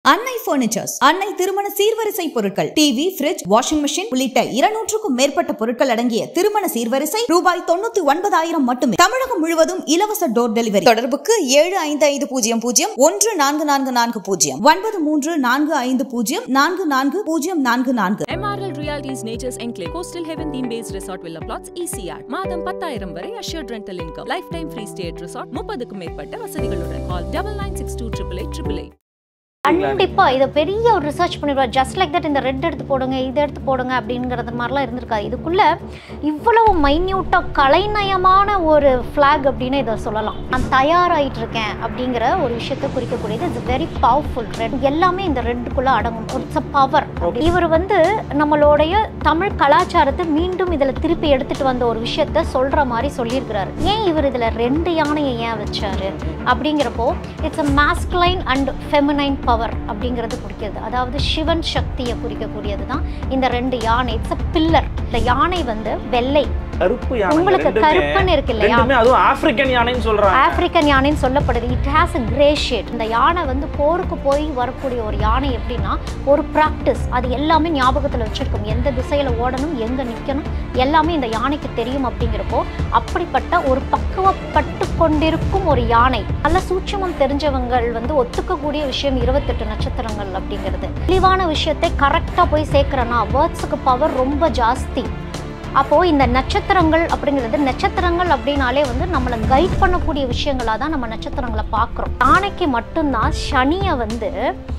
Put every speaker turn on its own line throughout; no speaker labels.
அன்னை பர்னிச்சர்ஸ் அன்னை திருமண சீர்வரிசை பொருட்கள் டிவி ஃபிரிட்ஜ் வாஷிங் மிஷின் உள்ளிட்ட இருநூற்றுக்கும் மேற்பட்ட பொருட்கள் அடங்கிய திருமண சீர்வரிசை ரூபாய் தொண்ணூத்தி ஒன்பதாயிரம் மட்டுமே தமிழகம் முழுவதும் இலவச டோர் டெலிவரி தொடர்புக்கு ஏழு ஐந்து ஐந்து பூஜ்ஜியம் பூஜ்ஜியம் ஒன்று நான்கு நான்கு நான்கு பூஜ்ஜியம் ஒன்பது மூன்று நான்கு ஐந்து பூஜ்ஜியம் நான்கு நான்கு பூஜ்ஜியம் நான்கு நான்கு
MRL Realties Nature's Enclave Coastal Heaven theme based resort villa plots ECR மாதம் பத்தாயிரம் வரை assured rental income lifetime free stay at resort முப்பதுக்கும் மேற்பட்ட வசதிகளுடன் call double nine six two triple eight triple eight
கண்டிப்பா இதை பெரிய ஒரு ரிசர்ச் பண்ணிடுவார் ஜஸ்ட் லைக் தட் இந்த ரெட் எடுத்து போடுங்க இதை எடுத்து போடுங்க அப்படிங்கிறது மாதிரிலாம் இருந்திருக்காது இதுக்குள்ள இவ்வளவு மைன்யூட்டாக கலைநயமான ஒரு ஃப்ளாக் அப்படின்னு இதை சொல்லலாம் நான் தயாராகிட்டு இருக்கேன் அப்படிங்கிற ஒரு விஷயத்தை குறிக்கக்கூடியது இட்ஸ் வெரி பவர்ஃபுல் ரெட் எல்லாமே இந்த ரெட்டுக்குள்ள அடங்கும் இட்ஸ் அ பவர் இவர் வந்து நம்மளுடைய தமிழ் கலாச்சாரத்தை மீண்டும் இதில் திருப்பி எடுத்துட்டு வந்த ஒரு விஷயத்த சொல்ற மாதிரி சொல்லியிருக்கிறாரு ஏன் இவர் இதில் ரெண்டு யானையை ஏன் வச்சாரு அப்படிங்கிறப்போ it's a masculine and feminine power அப்படிங்கிறது குறிக்கிறது அதாவது சிவன் சக்தியை குறிக்கக்கூடியது தான் இந்த ரெண்டு யானை இட்ஸ் அ பில்லர் இந்த யானை வந்து வெள்ளை
கருப்பு யானை
உங்களுக்கு
ரெண்டுமே-
கருப்புன்னு இருக்கு இல்லையா?
ரெண்டுமே அதுவும் ஆப்பிரிக்கன் யானைன்னு சொல்றாங்க
ஆப்பிரிக்கன் யானைன்னு சொல்லப்படுது it has a grey shade இந்த யானை வந்து போருக்கு போய் வரக்கூடிய ஒரு யானை எப்படின்னா ஒரு ப்ராக்டிஸ் அது எல்லாமே ஞாபகத்தில் வச்சிருக்கும் எந்த திசையில் ஓடணும் எங்கே நிற்கணும் எல்லாமே இந்த யானைக்கு தெரியும் அப்படிங்கிறப்போ அப்படிப்பட்ட ஒரு பக்குவப்பட்டு கொண்டிருக்கும் ஒரு யானை நல்ல சூட்சமம் தெரிஞ்சவங்கள் வந்து ஒத்துக்கக்கூடிய விஷயம் இருபத்தெட்டு நட்சத்திரங்கள் அப்படிங்கிறது தெளிவான விஷயத்தை கரெக்டாக போய் சேர்க்குறேன்னா வேர்ட்ஸுக்கு பவர் ரொம்ப ஜாஸ்தி அப்போது இந்த நட்சத்திரங்கள் அப்படிங்கிறது நட்சத்திரங்கள் அப்படின்னாலே வந்து நம்மளை கைட் பண்ணக்கூடிய விஷயங்களாக தான் நம்ம நட்சத்திரங்களை பார்க்குறோம் யானைக்கு மட்டும்தான் சனியை வந்து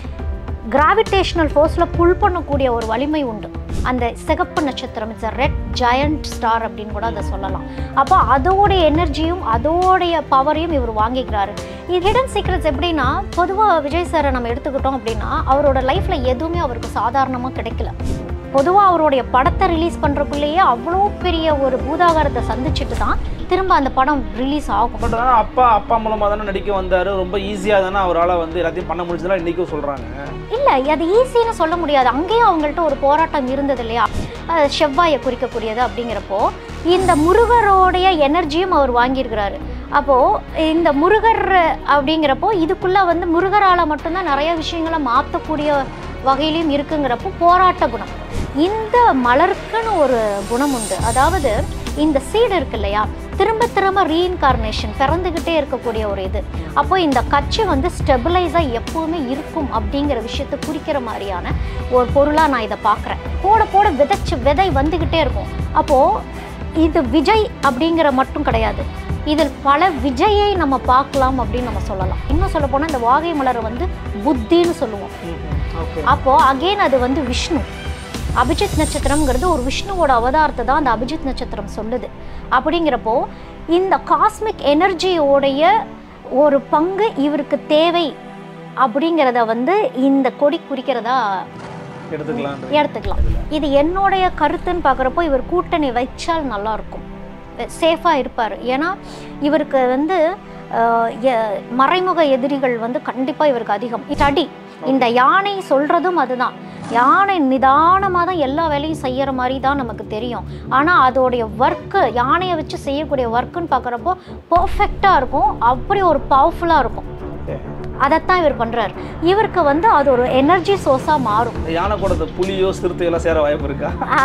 கிராவிடேஷனல் ஃபோர்ஸில் புல் பண்ணக்கூடிய ஒரு வலிமை உண்டு அந்த சிகப்பு நட்சத்திரம் இட்ஸ் ரெட் ஜயண்ட் ஸ்டார் அப்படின்னு கூட அதை சொல்லலாம் அப்போ அதோடைய எனர்ஜியும் அதோடைய பவரையும் இவர் வாங்கிக்கிறாரு இது ஹிடன் சீக்ரெட்ஸ் எப்படின்னா பொதுவாக விஜய் சாரை நம்ம எடுத்துக்கிட்டோம் அப்படின்னா அவரோட லைஃப்பில் எதுவுமே அவருக்கு சாதாரணமாக கிடைக்கல பொதுவாக அவருடைய படத்தை ரிலீஸ் பண்ணுறக்குள்ளேயே அவ்வளோ பெரிய ஒரு பூதாகாரத்தை சந்திச்சுட்டு தான் திரும்ப அந்த படம் ரிலீஸ் ஆகும்
பட் ஆனால் அப்பா அப்பா மூலமா தானே நடிக்க வந்தாரு ரொம்ப ஈஸியா தானே அவரால வந்து எல்லாத்தையும் பண்ண முடிஞ்சதுலாம் இன்னைக்கும் சொல்றாங்க
இல்லை அது ஈஸின்னு சொல்ல முடியாது அங்கேயும் அவங்கள்ட்ட ஒரு போராட்டம் இருந்தது இல்லையா அஹ் செவ்வாயை குறிக்கக்கூடியது அப்படிங்கிறப்போ இந்த முருகரோடைய எனர்ஜியும் அவர் வாங்கியிருக்கிறாரு அப்போது இந்த முருகர் அப்படிங்கிறப்போ இதுக்குள்ளே வந்து முருகரால் மட்டும்தான் நிறைய விஷயங்களை மாற்றக்கூடிய வகையிலையும் இருக்குங்கிறப்போ போராட்ட குணம் இந்த மலருக்குன்னு ஒரு குணம் உண்டு அதாவது இந்த சீடு இருக்கு இல்லையா திரும்ப திரும்ப ரீஇன்கார்னேஷன் பிறந்துக்கிட்டே இருக்கக்கூடிய ஒரு இது அப்போ இந்த கட்சி வந்து ஸ்டெபிளைஸாக எப்பவுமே இருக்கும் அப்படிங்கிற விஷயத்தை குறிக்கிற மாதிரியான ஒரு பொருளாக நான் இதை பார்க்குறேன் போட போட விதைச்சு விதை வந்துக்கிட்டே இருக்கும் அப்போது இது விஜய் அப்படிங்கிற மட்டும் கிடையாது இதில் பல விஜயை நம்ம பார்க்கலாம் அப்படின்னு நம்ம சொல்லலாம் இன்னும் சொல்ல போனால் இந்த வாகை மலரை வந்து புத்தின்னு சொல்லுவோம்
ஓகே
அப்போ அகைன் அது வந்து விஷ்ணு அபிஜித் நட்சத்திரம்ங்கிறது ஒரு விஷ்ணுவோட அவதாரத்தை தான் அந்த அபிஜித் நட்சத்திரம் சொல்லுது அப்படிங்கிறப்போ இந்த காஸ்மிக் எனர்ஜியோடைய ஒரு பங்கு இவருக்கு தேவை அப்படிங்கிறத வந்து இந்த கொடி குறிக்கிறதா
எடுத்துக்கலாம்
எடுத்துக்கலாம் இது என்னுடைய கருத்துன்னு பார்க்குறப்போ இவர் கூட்டணி வைச்சால் நல்லா இருக்கும் சேஃபாக இருப்பார் ஏன்னா இவருக்கு வந்து அஹ், எ- மறைமுக எதிரிகள் வந்து கண்டிப்பாக இவருக்கு அதிகம் ஸ்டடி இந்த யானை சொல்கிறதும் அதுதான் யானை நிதானமாக தான் எல்லா வேலையும் செய்கிற மாதிரி தான் நமக்கு தெரியும் ஆனால் அதோடைய ஒர்க்கு யானையை வச்சு செய்யக்கூடிய ஒர்க்குன்னு பார்க்குறப்போ பர்ஃபெக்டாக இருக்கும் அப்படி ஒரு பவர்ஃபுல்லாக இருக்கும்
ஓகே
அதைத்தான் இவர் பண்ணுறாரு இவருக்கு வந்து அது ஒரு எனர்ஜி சோர்ஸாக மாறும்
யானை கூட புலியோ சிறுத்தை எல்லாம் சேர வாய்ப்பு இருக்கா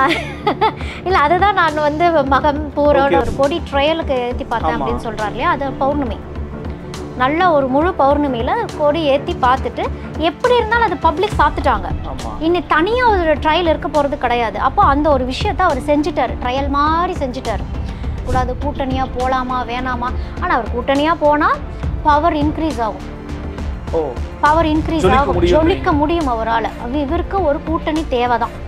இல்லை அதுதான் நான் வந்து மகம் பூரோட
Okay.
ஒரு கொடி ட்ரையலுக்கு ஏற்றி பார்த்தேன்
ஆமா.
அப்படின்னு சொல்கிறாரு இல்லையா அது பௌர்ணமி நல்ல ஒரு முழு பௌர்ணமியில் கொடி ஏற்றி பார்த்துட்டு எப்படி இருந்தாலும் அது பப்ளிக் பார்த்துட்டாங்க
ஆமா
இனி தனியாக ஒரு ட்ரையல் இருக்க போகிறது கிடையாது அப்போ அந்த ஒரு விஷயத்த அவர் செஞ்சுட்டாரு ட்ரையல் மாதிரி செஞ்சுட்டாரு கூடாது கூட்டணியாக போகலாமா வேணாமா ஆனால் அவர் கூட்டணியாக போனால் பவர் இன்க்ரீஸ் ஆகும்
ஓ
பவர் இன்க்ரீஸ்
ஜொலிக்க
ஆகும்
முடியும்
ஜொலிக்க முடியும் அவரால் இவருக்கு ஒரு கூட்டணி தேவை தான்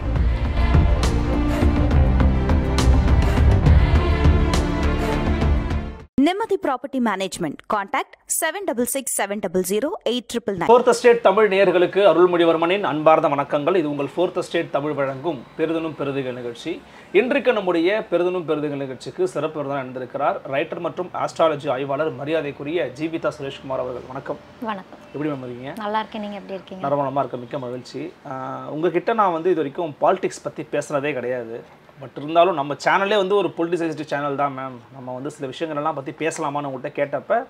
நிம்மதி property management contact seven double six seven double zero eight triple nine
fourth state Tamil நேயர்களுக்கு அருள்மொழிவர்மனின் அன்பார்ந்த வணக்கங்கள் இது உங்கள் ஃபோர்த் ஸ்டேட் தமிழ் வழங்கும் பெருதனும் பெருதுகள் நிகழ்ச்சி இன்றைக்கு நம்முடைய பெருதனும் பெருதுகள் நிகழ்ச்சிக்கு சிறப்பு விருதாக இருந்திருக்கிறார் ரைட்டர் மற்றும் ஆஸ்ட்ராலஜி ஆய்வாளர் மரியாதைக்குரிய ஜீவிதா சுரேஷ்குமார் அவர்கள் வணக்கம்
வணக்கம்
எப்படி மேம் இருக்கீங்க
நல்லா இருக்கேன் நீங்கள் எப்படி இருக்கீங்க
நரமணமாக இருக்க மிக்க மகிழ்ச்சி ஆஹ் உங்ககிட்ட நான் வந்து இது வரைக்கும் பாலிடிக்ஸ் பற்றி பேசுனதே கிடையாது பட் இருந்தாலும் நம்ம சேனலே வந்து ஒரு பொலிட்டிசைஸ்டு சேனல் தான் மேம் நம்ம வந்து சில விஷயங்கள் எல்லாம் பற்றி பேசலாமான்னு உங்கள்கிட்ட கேட்டப்ப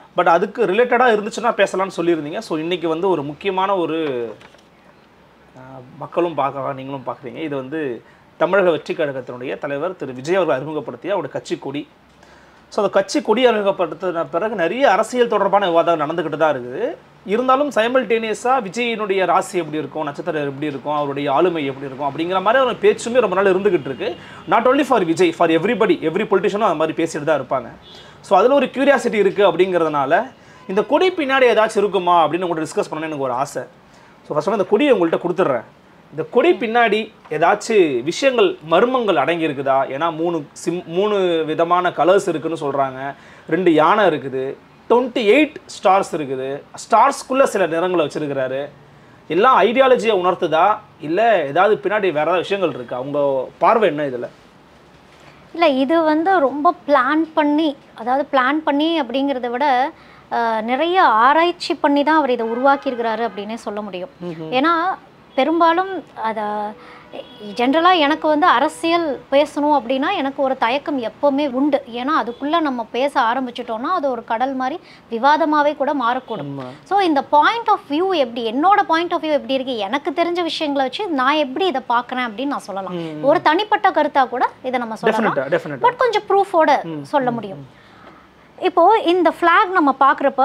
பட் அதுக்கு ரிலேட்டடாக இருந்துச்சுன்னா பேசலாம்னு சொல்லியிருந்தீங்க ஸோ இன்னைக்கு வந்து ஒரு முக்கியமான ஒரு அஹ், மக்களும் பார்க்கலாம் நீங்களும் பார்க்குறீங்க இது வந்து தமிழக வெற்றி கழகத்தினுடைய தலைவர் திரு விஜய் அவர்கள் அறிமுகப்படுத்திய அவருடைய கட்சி கொடி ஸோ அந்த கட்சி கொடி அறிமுகப்படுத்தின பிறகு நிறைய அரசியல் தொடர்பான விவாதம் நடந்துக்கிட்டு தான் இருக்குது இருந்தாலும் சைமல்டேனியஸாக விஜயினுடைய ராசி எப்படி இருக்கும் நட்சத்திரம் எப்படி இருக்கும் அவருடைய ஆளுமை எப்படி இருக்கும் அப்படிங்கிற மாதிரி ஒரு பேச்சுமே ரொம்ப நாள் இருந்துகிட்டு இருக்கு not only for Vijay for everybody every பொலிட்டிஷனும் அந்த மாதிரி பேசிட்டு தான் இருப்பாங்க ஸோ அதில் ஒரு கியூரியாசிட்டி இருக்குது அப்படிங்கிறதுனால இந்த கொடி பின்னாடி ஏதாச்சும் இருக்குமா அப்படின்னு உங்கள்கிட்ட டிஸ்கஸ் பண்ணணும்னு எனக்கு ஒரு ஆசை ஸோ ஃபஸ்ட் இந்த கொடியை உங்கள்கிட்ட கொடுத்துட்றேன் இந்த கொடி பின்னாடி ஏதாச்சும் விஷயங்கள் மர்மங்கள் அடங்கி இருக்குதா ஏன்னா மூணு சிம் மூணு விதமான கலர்ஸ் இருக்குன்னு சொல்கிறாங்க ரெண்டு யானை இருக்குது டுவெண்ட்டி எயிட் ஸ்டார்ஸ் இருக்குது ஸ்டார்ஸ்க்குள்ளே சில நிறங்களை வச்சிருக்கிறாரு எல்லாம் ஐடியாலஜியை உணர்த்துதா இல்லை ஏதாவது பின்னாடி வேற ஏதாவது விஷயங்கள் இருக்கா உங்க பார்வை என்ன இதில்
இல்லை இது வந்து ரொம்ப பிளான் பண்ணி அதாவது பிளான் பண்ணி அப்படிங்கிறத விட அஹ், நிறைய ஆராய்ச்சி பண்ணி தான் அவர் இதை உருவாக்கியிருக்கிறாரு அப்படின்னே சொல்ல முடியும் ஏன்னா பெரும்பாலும் அதை ஜென்ரலாக எனக்கு வந்து அரசியல் பேசணும் அப்படின்னா எனக்கு ஒரு தயக்கம் எப்போவுமே உண்டு ஏன்னா அதுக்குள்ளே நம்ம பேச ஆரம்பிச்சிட்டோம்னா அது ஒரு கடல் மாதிரி விவாதமாகவே கூட மாறக்கூடும் ஸோ இந்த பாயிண்ட் ஆஃப் வியூ எப்படி என்னோட பாயிண்ட் ஆஃப் வியூ எப்படி இருக்கு எனக்கு தெரிஞ்ச விஷயங்களை வச்சு நான் எப்படி இதை பார்க்குறேன் அப்படின்னு நான் சொல்லலாம் ஒரு தனிப்பட்ட கருத்தா கூட இதை நம்ம சொல்லலாம்
டெஃபினட்டாக டெஃபினட்டாக
பட் கொஞ்சம் ப்ரூஃபோட சொல்ல முடியும் இப்போ இந்த ஃப்ளாக் நம்ம பார்க்குறப்ப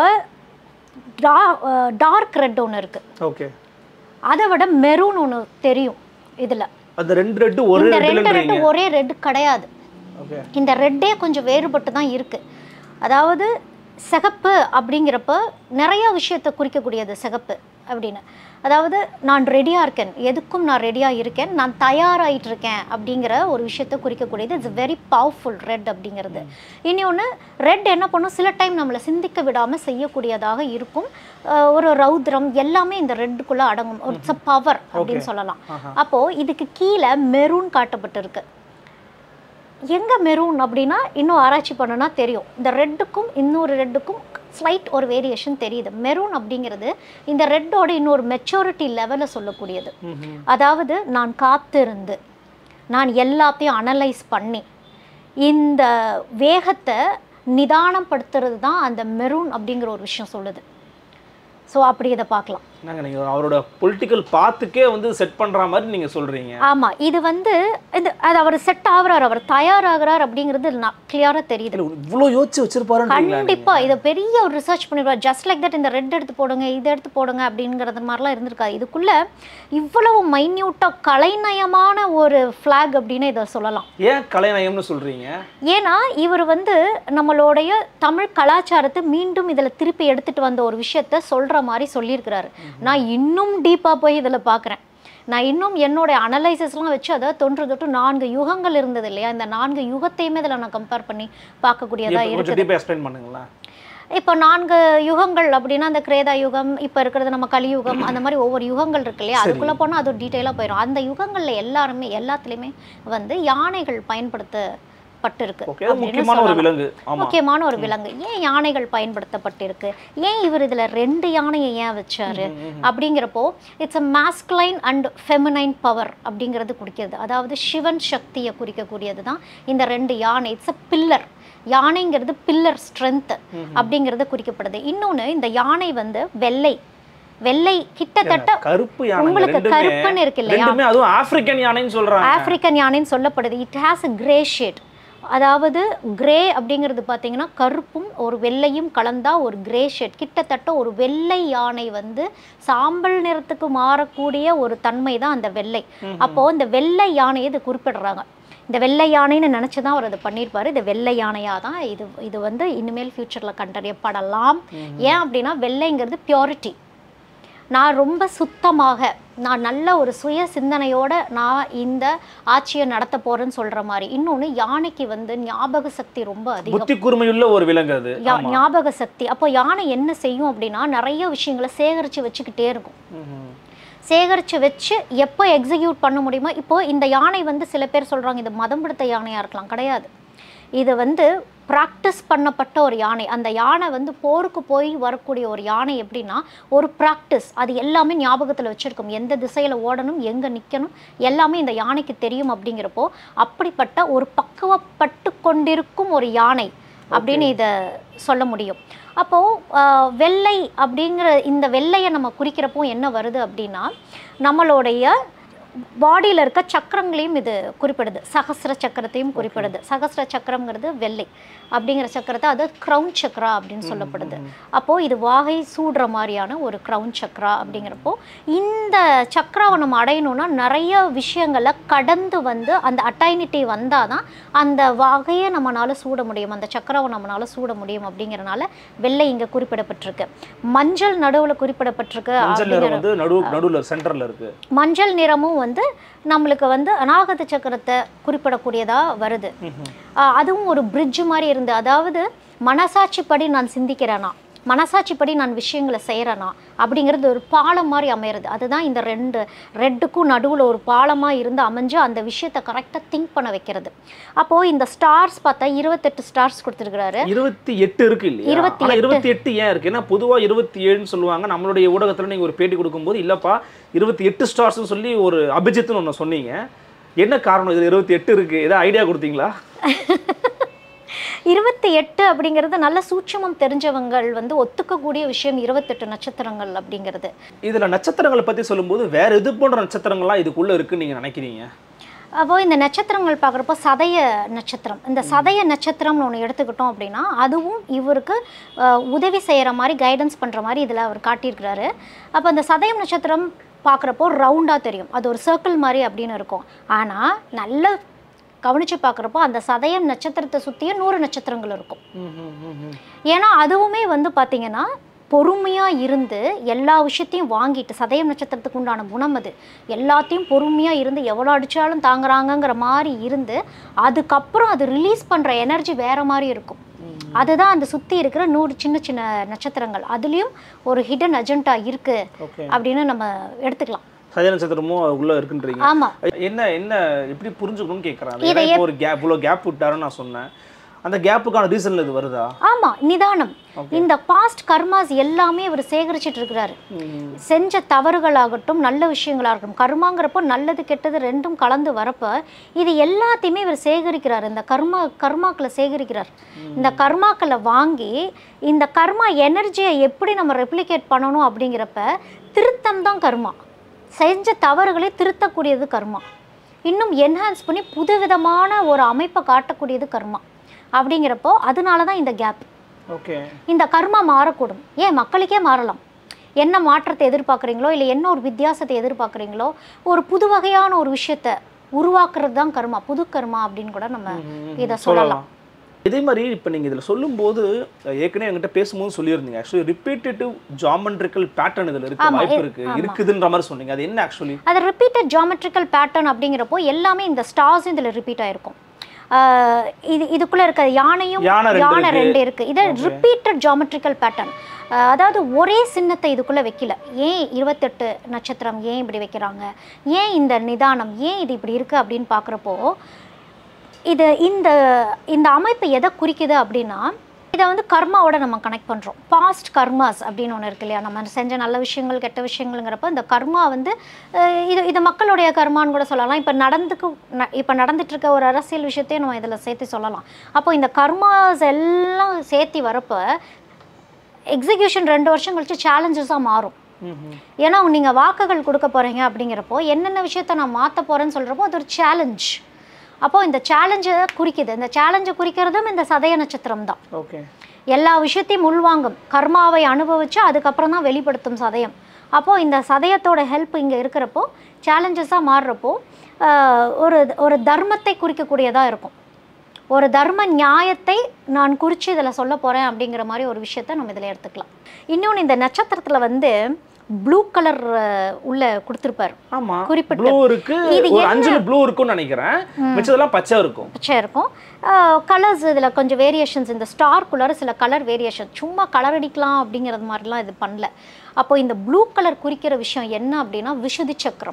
டார்க் ரெட் ஒன்று இருக்கு
ஓகே
அதை விட மெரூன் ஒன்று தெரியும் இதில்
அந்த ரெண்டு ரெட்டு ஒரு
இந்த ரெண்டு ரெட்டு
ரெண்டுன்றீங்க
ஒரே ரெட் கிடையாது
ஓகே
இந்த ரெட்டே கொஞ்சம் வேறுபட்டு தான் இருக்கு அதாவது சிகப்பு அப்படிங்கிறப்ப நிறைய விஷயத்தை குறிக்கக்கூடியது சிகப்பு அப்படின்னு அதாவது நான் ரெடியாக இருக்கேன் எதுக்கும் நான் ரெடியாக இருக்கேன் நான் தயாராகிட்டு இருக்கேன் அப்படிங்கிற ஒரு விஷயத்தை குறிக்கக்கூடியது இட்ஸ் வெரி பவர்ஃபுல் ரெட் அப்படிங்கிறது இன்னொன்று ரெட் என்ன பண்ணும் சில டைம் நம்மளை சிந்திக்க விடாமல் செய்யக்கூடியதாக இருக்கும் அஹ் ஒரு ரௌத்ரம் எல்லாமே இந்த ரெட்டுக்குள்ளே அடங்கும் இட்ஸ் அ பவர் அப்படின்னு சொல்லலாம் அப்போது இதுக்கு கீழே மெரூன் காட்டப்பட்டிருக்கு எங்கே மெரூன் அப்படின்னா இன்னும் ஆராய்ச்சி பண்ணுனா தெரியும் இந்த ரெட்டுக்கும் இன்னொரு ரெட்டுக்கும் ஸ்லைட் ஒரு வேரியேஷன் தெரியுது மெரூன் அப்படிங்கிறது இந்த ரெட்டோட இன்னொரு மெச்சூரிட்டி லெவலை சொல்லக்கூடியது அதாவது நான் காத்திருந்து நான் எல்லாத்தையும் அனலைஸ் பண்ணி இந்த வேகத்தை நிதானப்படுத்துறது தான் அந்த மெரூன் அப்படிங்கிற ஒரு விஷயம் சொல்லுது ஸோ அப்படி இதை பார்க்கலாம்
என்னங்க நீங்கள் அவரோட பொலிட்டிக்கல் பாத்துக்கே வந்து செட் பண்ற மாதிரி நீங்க சொல்றீங்க
ஆமா இது வந்து இது அது அவர் செட் ஆகுறாரு அவர் தயாராகிறார் அப்படிங்கிறது நான் கிளியராக தெரியுது
இல்ல, இவ்வளோ யோசிச்சு வச்சிருப்பாருன்றீங்களா
கண்டிப்பா இதை பெரிய ஒரு ரிசர்ச் பண்ணிருப்பாரு ஜஸ்ட் லைக் தட் இந்த ரெட் எடுத்து போடுங்க இதை எடுத்து போடுங்க அப்படிங்கிறது மாதிரிலாம் இருந்திருக்காது இதுக்குள்ள இவ்வளவு மைன்யூட்டா கலைநயமான ஒரு ஃபிளாக் அப்படின்னு இதை சொல்லலாம்
ஏன் கலைநயம்னு சொல்றீங்க
ஏன்னா இவர் வந்து நம்மளுடைய தமிழ் கலாச்சாரத்தை மீண்டும் இதில் திருப்பி எடுத்துட்டு வந்த ஒரு விஷயத்த சொல்ற மாதிரி சொல்லியிருக்கிறாரு நான் இன்னும் டீப்பாக போய் இதில் பார்க்குறேன் நான் இன்னும் என்னோட அனலைசிஸ்லாம் வச்சு அதாவது தொன்று தொட்டு நான்கு யுகங்கள் இருந்தது இல்லையா இந்த நான்கு யுகத்தையுமே இதில் நான் கம்பேர் பண்ணி பார்க்கக்கூடியதா
இப்ப கொஞ்சம்
இருக்குது
டீப்பாக எக்ஸ்பிளைன் பண்ணுங்களேன்
இப்போ நான்கு யுகங்கள் அப்படின்னா அந்த கிரேதா யுகம் இப்போ இருக்கிறது நம்ம கலியுகம் அந்த மாதிரி ஒவ்வொரு யுகங்கள் இருக்கு இல்லையா அதுக்குள்ளே போனால் அது டீட்டெயிலாக போயிடும் அந்த யுகங்களில் எல்லாருமே எல்லாத்துலேயுமே வந்து யானைகள் பயன்படுத்தப்பட்டிருக்கு
ஓகே அது
அப்படின்னு
முக்கியமான ஒரு
சொல்லலாம்.
விலங்கு ஆமா
முக்கியமான ஒரு விலங்கு ஏன் யானைகள் பயன்படுத்தப்பட்டிருக்கு ஏன் இவர் இதுல ரெண்டு யானையை ஏன் வச்சாரு அப்படிங்கிறப்போ it's a masculine and feminine power அப்படிங்கிறது குறிக்கிறது அதாவது சிவன் சக்தியை குறிக்கக்கூடியது தான் இந்த ரெண்டு யானை இட்ஸ் அ பில்லர் யானைங்கிறது பில்லர் ஸ்ட்ரென்த் அப்படிங்கிறது குறிக்கப்படுது இன்னொன்னு இந்த யானை வந்து வெள்ளை வெள்ளை கிட்டத்தட்ட
கருப்பு யானை
உங்களுக்கு
ரெண்டுமே
கருப்புன்னு இருக்கு இல்லையா?
ரெண்டுமே அதுவும் ஆப்பிரிக்கன் யானைன்னு சொல்றாங்க
ஆப்பிரிக்கன் யானைன்னு சொல்லப்படுது it has a grey shade அதாவது கிரே அப்படிங்கிறது பார்த்தீங்கன்னா கருப்பும் ஒரு வெள்ளையும் கலந்தா ஒரு கிரே ஷேட் கிட்டத்தட்ட ஒரு வெள்ளை யானை வந்து சாம்பல் நிறத்துக்கு மாறக்கூடிய ஒரு தன்மை தான் அந்த வெள்ளை அப்போ இந்த வெள்ளை யானையை இது குறிப்பிடுறாங்க இந்த வெள்ளை யானைன்னு நினச்சி தான் அவர் அதை பண்ணியிருப்பாரு இது வெள்ளை யானையாக தான் இது இது வந்து இனிமேல் ஃப்யூச்சரில் கண்டறியப்படலாம் ஏன் அப்படின்னா வெள்ளைங்கிறது பியூரிட்டி நான் ரொம்ப சுத்தமாக நான் நல்ல ஒரு சுய சிந்தனையோட நான் இந்த ஆட்சியை நடத்த போறேன்னு சொல்ற மாதிரி இன்னொன்று யானைக்கு வந்து ஞாபக சக்தி ரொம்ப அதிகம்
புத்தி கூர்மையுள்ள ஒரு விலங்கு அது
யா-
ஆமா.
ஞாபக சக்தி அப்போ யானை என்ன செய்யும் அப்படின்னா நிறைய விஷயங்களை சேகரித்து வச்சுக்கிட்டே இருக்கும்
ம்ஹும்.
சேகரித்து வச்சு எப்போ எக்ஸிக்யூட் பண்ண முடியுமோ இப்போ இந்த யானை வந்து சில பேர் சொல்கிறாங்க இது மதம் பிடித்த யானையாக இருக்கலாம் கிடையாது இது வந்து ப்ராக்டிஸ் பண்ணப்பட்ட ஒரு யானை அந்த யானை வந்து போருக்கு போய் வரக்கூடிய ஒரு யானை எப்படின்னா ஒரு ப்ராக்டிஸ் அது எல்லாமே ஞாபகத்தில் வச்சுருக்கும் எந்த திசையில் ஓடணும் எங்கே நிற்கணும் எல்லாமே இந்த யானைக்கு தெரியும் அப்படிங்கிறப்போ அப்படிப்பட்ட ஒரு பக்குவப்பட்டு கொண்டிருக்கும் ஒரு யானை அப்படின்னு இதை சொல்ல முடியும் அப்போது வெள்ளை அப்படிங்கிற இந்த வெள்ளையை நம்ம குறிக்கிறப்போ என்ன வருது அப்படின்னா நம்மளுடைய பாடியில் இருக்க சக்கரங்களையும் இது குறிப்பிடுது சகஸ்ர சக்கரத்தையும் குறிப்பிடுது சகஸ்ர சக்கரம்ங்கிறது வெள்ளை அப்படிங்கிற சக்கரத்தை அது க்ரௌன் சக்கரா அப்படின்னு சொல்லப்படுது அப்போது இது வாகை சூடுற மாதிரியான ஒரு க்ரௌன் சக்கரா அப்படிங்கிறப்போ இந்த சக்கராவை நம்ம அடையணும்னா நிறைய விஷயங்களை கடந்து வந்து அந்த அட்டைனிட்டி வந்தால் தான் அந்த வாகையை நம்மளால சூட முடியும் அந்த சக்கராவை நம்மளால சூட முடியும் அப்படிங்கிறனால வெள்ளை இங்கே குறிப்பிடப்பட்டிருக்கு மஞ்சள் நடுவில் குறிப்பிடப்பட்டிருக்கு
மஞ்சள்
அப்படிங்கிற
நிறம் வந்து நடு நடுவுல சென்டர்ல இருக்கு
மஞ்சள் நிறமும் வந்து நம்மளுக்கு வந்து அநாகத சக்கரத்தை குறிப்பிடக்கூடியதாக வருது ஆஹ் அதுவும் ஒரு bridge மாதிரி இருந்து அதாவது மனசாட்சிப்படி நான் சிந்திக்கிறேனா மனசாட்சிப்படி நான் விஷயங்களை செய்கிறேனா அப்படிங்கிறது ஒரு பாலம் மாதிரி அமையிறது அதுதான் இந்த ரெண்டு ரெட்டுக்கும் நடுவில் ஒரு பாலமாக இருந்து அமைஞ்சு அந்த விஷயத்தை கரெக்டாக திங்க் பண்ண வைக்கிறது அப்போது இந்த ஸ்டார்ஸ் பார்த்தா இருபத்தெட்டு ஸ்டார்ஸ் கொடுத்துருக்கிறாரு
இருபத்தி எட்டு இருக்கு இல்லையா
இருபத்தி
ஆனா
எட்டு.
இருபத்தி எட்டு ஏன் இருக்கு ஏன்னா பொதுவா இருபத்தி ஏழுன்னு சொல்லுவாங்க நம்மளுடைய ஊடகத்துல நீங்க ஒரு பேட்டி கொடுக்கும்போது இல்லப்பா இருபத்தி எட்டு ஸ்டார்ஸ்னு சொல்லி ஒரு அபிஜித்னு ஒன்று சொன்னீங்க என்ன காரணம் இது இருபத்தி எட்டு இருக்கு ஏதாவது ஐடியா கொடுத்தீங்களா
இருபத்தி எட்டு அப்படிங்கிறது நல்ல சூட்சமம் தெரிஞ்சவங்கள் வந்து ஒத்துக்கக்கூடிய விஷயம் இருபத்தெட்டு நட்சத்திரங்கள் அப்படிங்கிறது
இதுல நட்சத்திரங்களை பத்தி சொல்லும்போது வேற எது போன்ற நட்சத்திரங்கள்லாம் இதுக்குள்ள இருக்குன்னு நீங்க நினைக்கிறீங்க
அப்போ இந்த நட்சத்திரங்கள் பார்க்குறப்போ சதய நட்சத்திரம் இந்த சதய நட்சத்திரம்னு ஒன்று எடுத்துக்கிட்டோம் அப்படின்னா அதுவும் இவருக்கு அஹ், உதவி செய்கிற மாதிரி கைடன்ஸ் பண்ணுற மாதிரி இதில் அவர் காட்டியிருக்கிறாரு அப்போ அந்த சதயம் நட்சத்திரம் பார்க்குறப்போ ரவுண்டாக தெரியும் அது ஒரு சர்க்கிள் மாதிரி அப்படின்னு இருக்கும் ஆனால் நல்ல கவனித்து பார்க்குறப்போ அந்த சதயம் நட்சத்திரத்தை சுற்றியே நூறு நட்சத்திரங்கள் இருக்கும் ஏன்னா அதுவுமே வந்து பார்த்தீங்கன்னா பொறுமையாக இருந்து எல்லா விஷயத்தையும் வாங்கிட்டு சதயம் நட்சத்திரத்துக்கு உண்டான குணம் அது எல்லாத்தையும் பொறுமையாக இருந்து எவ்வளோ அடித்தாலும் தாங்குறாங்கங்கிற மாதிரி இருந்து அதுக்கப்புறம் அது ரிலீஸ் பண்ணுற எனர்ஜி வேறு மாதிரி இருக்கும் அதுதான் அந்த சுற்றி இருக்கிற நூறு சின்ன சின்ன நட்சத்திரங்கள் அதுலேயும் ஒரு ஹிடன் அஜெண்டா இருக்குது
ஓகே
அப்படின்னு நம்ம எடுத்துக்கலாம்
சதய நட்சத்திரமும் உள்ள இருக்குன்றீங்க
ஆமாம்
என்ன என்ன எப்படி புரிஞ்சுக்கணும்னு கேட்குறாங்க
இதை
ஏன்னா இப்போ ஒரு கேப் இவ்வளோ கேப் விட்டாருன்னு நான் சொன்னேன் அந்த கேப்புக்கான ரீசன்ல இது வருதா
ஆமாம் நிதானம் இந்த பாஸ்ட் கர்மாஸ் எல்லாமே இவர் சேகரிச்சிட்டு இருக்கிறாரு செஞ்ச தவறுகளாகட்டும் நல்ல விஷயங்களாகட்டும் கர்மாங்கிறப்போ நல்லது கெட்டது ரெண்டும் கலந்து வரப்ப இது எல்லாத்தையுமே இவர் சேகரிக்கிறார் இந்த கர்மா கர்மாக்களை சேகரிக்கிறார் இந்த கர்மாக்களை வாங்கி இந்த கர்மா எனர்ஜியை எப்படி நம்ம ரெப்ளிகேட் பண்ணணும் அப்படிங்கிறப்ப திருத்தம் தான் கர்மா செஞ்ச தவறுகளை திருத்தக்கூடியது கர்மா இன்னும் என்ஹான்ஸ் பண்ணி புதுவிதமான ஒரு அமைப்பை காட்டக்கூடியது கர்மா அப்படிங்கிறப்போ அதனால தான் இந்த கேப்
ஓகே
இந்த கர்மா மாறக்கூடும் ஏன் மக்களுக்கே மாறலாம் என்ன மாற்றத்தை எதிர்பார்க்குறீங்களோ இல்லை என்ன ஒரு வித்தியாசத்தை எதிர்பார்க்குறீங்களோ ஒரு புது வகையான ஒரு விஷயத்தை உருவாக்குறது தான் கர்மா புது கர்மா அப்படின்னு கூட நம்ம இதை சொல்லலாம்
இதே மாதிரி இப்போ நீங்கள் இதில் சொல்லும்போது அஹ், ஏற்கனவே என்கிட்ட பேசும்போது சொல்லியிருந்தீங்க ஆக்சுவலி ரிப்பீட்டேட்டிவ் ஜாமெட்ரிக்கல் பேட்டர்ன் இதில் இருக்க
ஆமா,
வாய்ப்பு
இரு-
இருக்கு
ஆமா.
இருக்குதுன்ற மாதிரி சொன்னீங்க அது என்ன ஆக்சுவலி
அது ரிப்பீட்டட் ஜாமெட்ரிக்கல் பேட்டர்ன் அப்படிங்கிறப்போ எல்லாமே இந்த ஸ்டார்ஸ் இதில் ரிப்பீட் ஆயிருக்கும் ஆஹ் இது இதுக்குள்ள இருக்க யானையும்
யானை ரெண்டு
யானை
இருக்கு.
ரெண்டு இருக்கு இது
Okay.
ரிப்பீட்டட் ஜாமெட்ரிக்கல் பேட்டர்ன் அதாவது ஒரே சின்னத்தை இதுக்குள்ள வைக்கல ஏன் இருபத்தெட்டு நட்சத்திரம் ஏன் இப்படி வைக்கிறாங்க ஏன் இந்த நிதானம் ஏன் இது இப்படி இருக்கு அப்படின்னு பார்க்குறப்போ இது இந்த இந்த அமைப்பு எதை குறிக்குது அப்படின்னா இதை வந்து கர்மாவோட நம்ம கனெக்ட் பண்ணுறோம் பாஸ்ட் கர்மாஸ் அப்படின்னு ஒன்று இருக்கு இல்லையா நம்ம செஞ்ச நல்ல விஷயங்கள் கெட்ட விஷயங்கள்ங்கிறப்ப இந்த கர்மா வந்து அஹ், இது இது மக்களுடைய கர்மான்னு கூட சொல்லலாம் இப்போ நடந்துக்கு ந- இப்போ நடந்துட்டு இருக்க ஒரு அரசியல் விஷயத்தையும் நம்ம இதில் சேர்த்து சொல்லலாம் அப்போ இந்த கர்மாஸ் எல்லாம் சேர்த்தி வரப்போ எக்ஸிக்யூஷன் ரெண்டு வருஷம் கழிச்சு சேலஞ்சஸாக மாறும் ஏன்னா நீங்கள் வாக்குகள் கொடுக்க போகிறீங்க அப்படிங்கிறப்போ என்னென்ன விஷயத்த நான் மாற்ற போகிறேன்னு சொல்கிறப்போ அது ஒரு சேலஞ்ச் அப்போது இந்த சேலஞ்சை குறிக்குது இந்த சேலஞ்சை குறிக்கிறதும் இந்த சதய நட்சத்திரம் தான்
ஓகே
எல்லா விஷயத்தையும் உள்வாங்கும் கர்மாவை அனுபவிச்சு அதுக்கப்புறம் தான் வெளிப்படுத்தும் சதயம் அப்போது இந்த சதயத்தோட ஹெல்ப் இங்கே இருக்கிறப்போ சேலஞ்சஸாக மாறுறப்போ ஆஹ், ஒரு ஒரு தர்மத்தை குறிக்கக்கூடியதாக இருக்கும் ஒரு தர்ம நியாயத்தை நான் குறித்து இதில் சொல்ல போகிறேன் அப்படிங்கிற மாதிரி ஒரு விஷயத்த நம்ம இதில் எடுத்துக்கலாம் இன்னொன்று இந்த நட்சத்திரத்தில் வந்து ப்ளூ கலர் உள்ள கொடுத்துருப்பாரு
ஆமா
குறிப்பிட்டு.
ப்ளூ இருக்கு
இது
ஒரு
என்ன?
அஞ்சுல ப்ளூ இருக்கும்னு நினைக்கிறேன் மிச்சதெல்லாம் பச்சை இருக்கும்
பச்சை இருக்கும் கலர்ஸ் இதில் கொஞ்சம் வேரியேஷன்ஸ் இந்த ஸ்டார்க்குள்ளார சில கலர் வேரியேஷன் சும்மா கலர் அடிக்கலாம் அப்படிங்கிறது மாதிரிலாம் இது பண்ணல அப்போ இந்த ப்ளூ கலர் குறிக்கிற விஷயம் என்ன அப்படின்னா விஷுதி சக்கரம்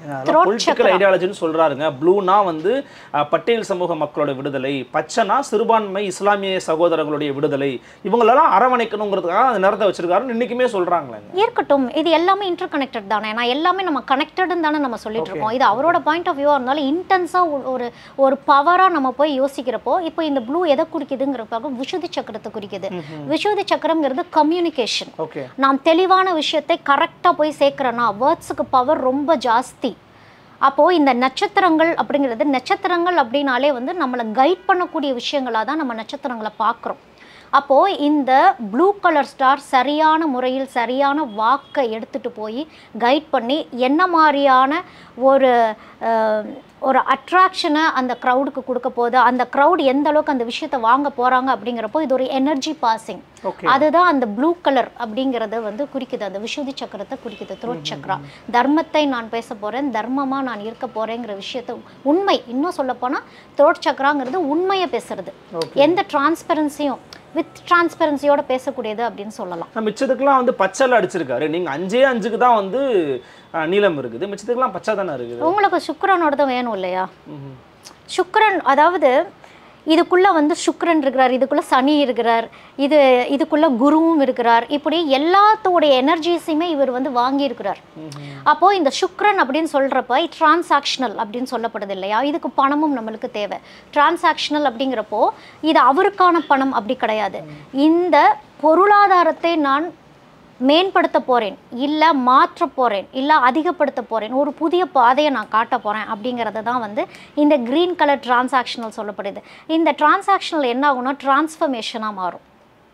Throat
பொலிட்டிக்கல்
chakra.
ஐடியாலஜின்னு சொல்றாருங்க ப்ளூனா வந்து அஹ், பட்டியல் சமூக மக்களோட விடுதலை பச்சைனா சிறுபான்மை இஸ்லாமிய சகோதரர்களுடைய விடுதலை இவங்களெல்லாம் அரவணைக்கணுங்கிறதுக்காக அந்த நேரத்தை வச்சிருக்காருன்னு இன்னைக்குமே சொல்றாங்களேங்க
இருக்கட்டும் இது எல்லாமே இன்டர் கனெக்டட் தானே நான் எல்லாமே நம்ம கனெக்டட்னு தானே நம்ம சொல்லிட்டு இருக்கோம் இது அவரோட பாயிண்ட் ஆஃப் வியூவாக இருந்தாலும் இன்டென்ஸாக ஒரு ஒரு பவராக நம்ம போய் யோசிக்கிறப்போ இப்போ இந்த ப்ளூ எதை குறிக்குதுங்கிறப்பாக விஷுதி சக்கரத்தை குறிக்குது விஷுதி சக்கரம்ங்கிறது கம்யூனிகேஷன்
ஓகே
நான் தெளிவான விஷயத்தை கரெக்டாக போய் சேர்க்குறேன்னா வேர்ட்ஸுக்கு பவர் ரொம்ப ஜாஸ்தி அப்போது இந்த நட்சத்திரங்கள் அப்படிங்கிறது நட்சத்திரங்கள் அப்படின்னாலே வந்து நம்மளை கைட் பண்ணக்கூடிய விஷயங்களாக தான் நம்ம நட்சத்திரங்களை பார்க்குறோம் அப்போது இந்த ப்ளூ கலர் ஸ்டார் சரியான முறையில் சரியான வாக்கை எடுத்துகிட்டு போய் கைட் பண்ணி என்ன மாதிரியான ஒரு அஹ், ஒரு அட்ராக்ஷனை அந்த க்ரௌடுக்கு கொடுக்க போகுது அந்த க்ரௌட் எந்த அளவுக்கு அந்த விஷயத்தை வாங்க போகிறாங்க அப்படிங்கிறப்போ இது ஒரு எனர்ஜி பாசிங்
ஓகே
அதுதான் அந்த ப்ளூ கலர் அப்படிங்கிறத வந்து குறிக்குது அந்த விஷுதி சக்கரத்தை குறிக்குது த்ரோட் சக்கரா தர்மத்தை நான் பேச போறேன் தர்மமா நான் இருக்க போறேங்கிற விஷயத்த உண்மை இன்னும் சொல்ல போனா த்ரோட் சக்கராங்கிறது உண்மையை பேசுறது எந்த டிரான்ஸ்பரன்சியும் வித் டிரான்ஸ்பரன்சியோட பேசக்கூடியது அப்படின்னு சொல்லலாம்
நான் மிச்சத்துக்குலாம் வந்து பச்சைல அடிச்சிருக்காரு நீங்க அஞ்சே அஞ்சுக்கு தான் வந்து அஹ், நீலம் இருக்குது மிச்சத்துக்குலாம் பச்சை தானே இருக்குது
உங்களுக்கு சுக்கிரனோட தான் வேணும் இல்லையா
ம்ஹும்.
சுக்கிரன் அதாவது இதுக்குள்ள வந்து சுக்கிரன் இருக்கிறார் இதுக்குள்ள சனி இருக்கிறார் இது இதுக்குள்ள குருவும் இருக்கிறார் இப்படி எல்லாத்தோடைய எனர்ஜிஸையுமே இவர் வந்து வாங்கி இருக்கிறார் அப்போ இந்த சுக்கிரன் அப்படின்னு சொல்றப்ப டிரான்சாக்ஷனல் அப்படின்னு சொல்லப்படுது இல்லையா இதுக்கு பணமும் நம்மளுக்கு தேவை டிரான்சாக்ஷனல் அப்படிங்கிறப்போ இது அவருக்கான பணம் அப்படி கிடையாது இந்த பொருளாதாரத்தை நான் மேம்படுத்த போறேன் இல்லை மாற்ற போறேன் இல்லை அதிகப்படுத்த போறேன் ஒரு புதிய பாதையை நான் காட்ட போறேன் அப்படிங்கிறது தான் வந்து இந்த க்ரீன் கலர் டிரான்சாக்ஷனல் சொல்லப்படுது இந்த டிரான்சாக்ஷனல் என்ன ஆகும்னா டிரான்ஸ்ஃபர்மேஷனாக மாறும்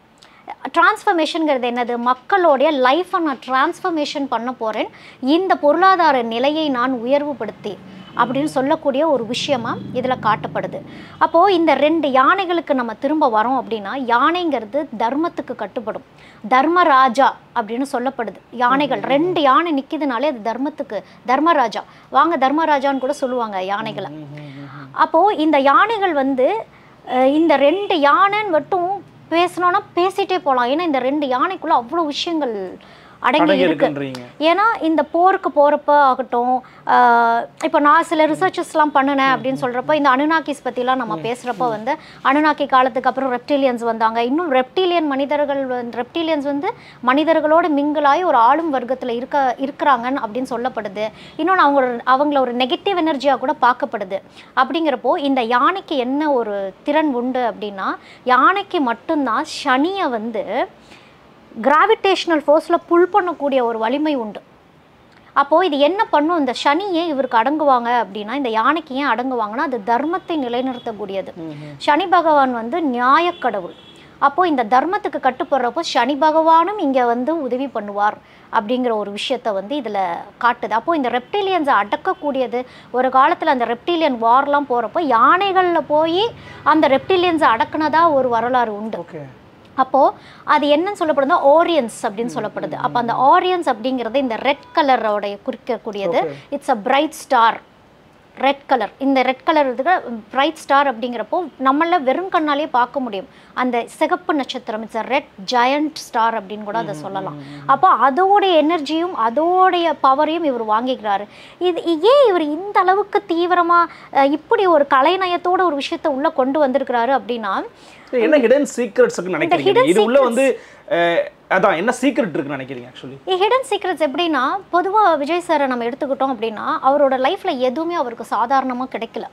டிரான்ஸ்ஃபர்மேஷனுங்கிறது என்னது மக்களுடைய லைஃப்பை நான் டிரான்ஸ்ஃபர்மேஷன் பண்ண போகிறேன் இந்த பொருளாதார நிலையை நான் உயர்வுபடுத்தி அப்படின்னு சொல்லக்கூடிய ஒரு விஷயமா இதில் காட்டப்படுது அப்போது இந்த ரெண்டு யானைகளுக்கு நம்ம திரும்ப வரோம் அப்படின்னா யானைங்கிறது தர்மத்துக்கு கட்டுப்படும் தர்மராஜா அப்படின்னு சொல்லப்படுது யானைகள் ரெண்டு யானை நிற்கிதுனாலே அது தர்மத்துக்கு தர்மராஜா வாங்க தர்மராஜான்னு கூட சொல்லுவாங்க யானைகளை அப்போது இந்த யானைகள் வந்து அஹ், இந்த ரெண்டு யானைன்னு மட்டும் பேசணும்னா பேசிட்டே போகலாம் ஏன்னா இந்த ரெண்டு யானைக்குள்ள அவ்வளோ விஷயங்கள் அடங்கி
அடங்கி
இருக்கு
இருக்குன்றீங்க
ஏன்னா இந்த போருக்கு போகிறப்ப ஆகட்டும் ஆஹ் இப்போ நான் சில ரிசர்ச்சஸ்லாம் பண்ணினேன் அப்படின்னு சொல்கிறப்ப இந்த அனுநாக்கிஸ் பற்றிலாம் நம்ம பேசுகிறப்ப வந்து அனுநாக்கி காலத்துக்கு அப்புறம் ரெப்டிலியன்ஸ் வந்தாங்க இன்னும் ரெப்டிலியன் மனிதர்கள் வந்து ரெப்டிலியன்ஸ் வந்து மனிதர்களோடு மிங்கிளாகி ஒரு ஆளும் வர்க்கத்தில் இருக்க இருக்கிறாங்கன்னு அப்படின்னு சொல்லப்படுது இன்னொன்று அவங்க ஒரு அவங்கள ஒரு நெகட்டிவ் எனர்ஜியாக கூட பார்க்கப்படுது அப்படிங்கிறப்போ இந்த யானைக்கு என்ன ஒரு திறன் உண்டு அப்படின்னா யானைக்கு மட்டும்தான் சனியை வந்து கிராவிடேஷனல் ஃபோர்ஸில் புல் பண்ணக்கூடிய ஒரு வலிமை உண்டு அப்போது இது என்ன பண்ணும் இந்த சனி ஏன் இவருக்கு அடங்குவாங்க அப்படின்னா இந்த யானைக்கு ஏன் அடங்குவாங்கன்னா அது தர்மத்தை நிலைநிறுத்தக்கூடியது சனி பகவான் வந்து நியாயக்கடவுள் அப்போது இந்த தர்மத்துக்கு கட்டுப்படுறப்போ சனி பகவானும் இங்கே வந்து உதவி பண்ணுவார் அப்படிங்கிற ஒரு விஷயத்த வந்து இதில் காட்டுது அப்போது இந்த ரெப்டிலியன்ஸை அடக்கக்கூடியது ஒரு காலத்தில் அந்த ரெப்டிலியன் வார்லாம் போகிறப்போ யானைகளில் போய் அந்த ரெப்டிலியன்ஸை அடக்குனதா ஒரு வரலாறு உண்டு
ஓகே
அப்போது அது என்னன்னு சொல்லப்படுதுன்னா ஓரியன்ஸ் அப்படின்னு சொல்லப்படுது அப்போ அந்த ஆரியன்ஸ் அப்படிங்கிறது இந்த ரெட் கலரோடைய குறிக்கக்கூடியது it's a bright star red colour இந்த ரெட் கலர் இதுக்கு பிரைட் ஸ்டார் அப்படிங்கிறப்போ நம்மள வெறும் கண்ணாலே பார்க்க முடியும் அந்த சிகப்பு நட்சத்திரம் it's a red giant star அப்படின்னு கூட அதை சொல்லலாம் அப்போ அதோடைய எனர்ஜியும் அதோடைய பவரையும் இவர் வாங்கிக்கிறாரு இது ஏன் இவர் இந்த அளவுக்கு தீவிரமாக இப்படி ஒரு கலைநயத்தோட ஒரு விஷயத்தை உள்ளே கொண்டு வந்திருக்கிறாரு அப்படின்னா
சரி, என்ன ஹிடன் சீக்ரெட்ஸ் இருக்குன்னு நினைக்கிறீங்க
hidden
இது உள்ள வந்து அஹ், அதான் என்ன சீக்ரெட் இருக்குன்னு நினைக்கிறீங்க ஆக்சுவலி
ஹிடன் சீக்ரெட்ஸ் எப்படின்னா பொதுவாக விஜய் சாரை நம்ம எடுத்துக்கிட்டோம் அப்படின்னா அவரோட லைஃப்பில் எதுவுமே அவருக்கு சாதாரணமாக கிடைக்கல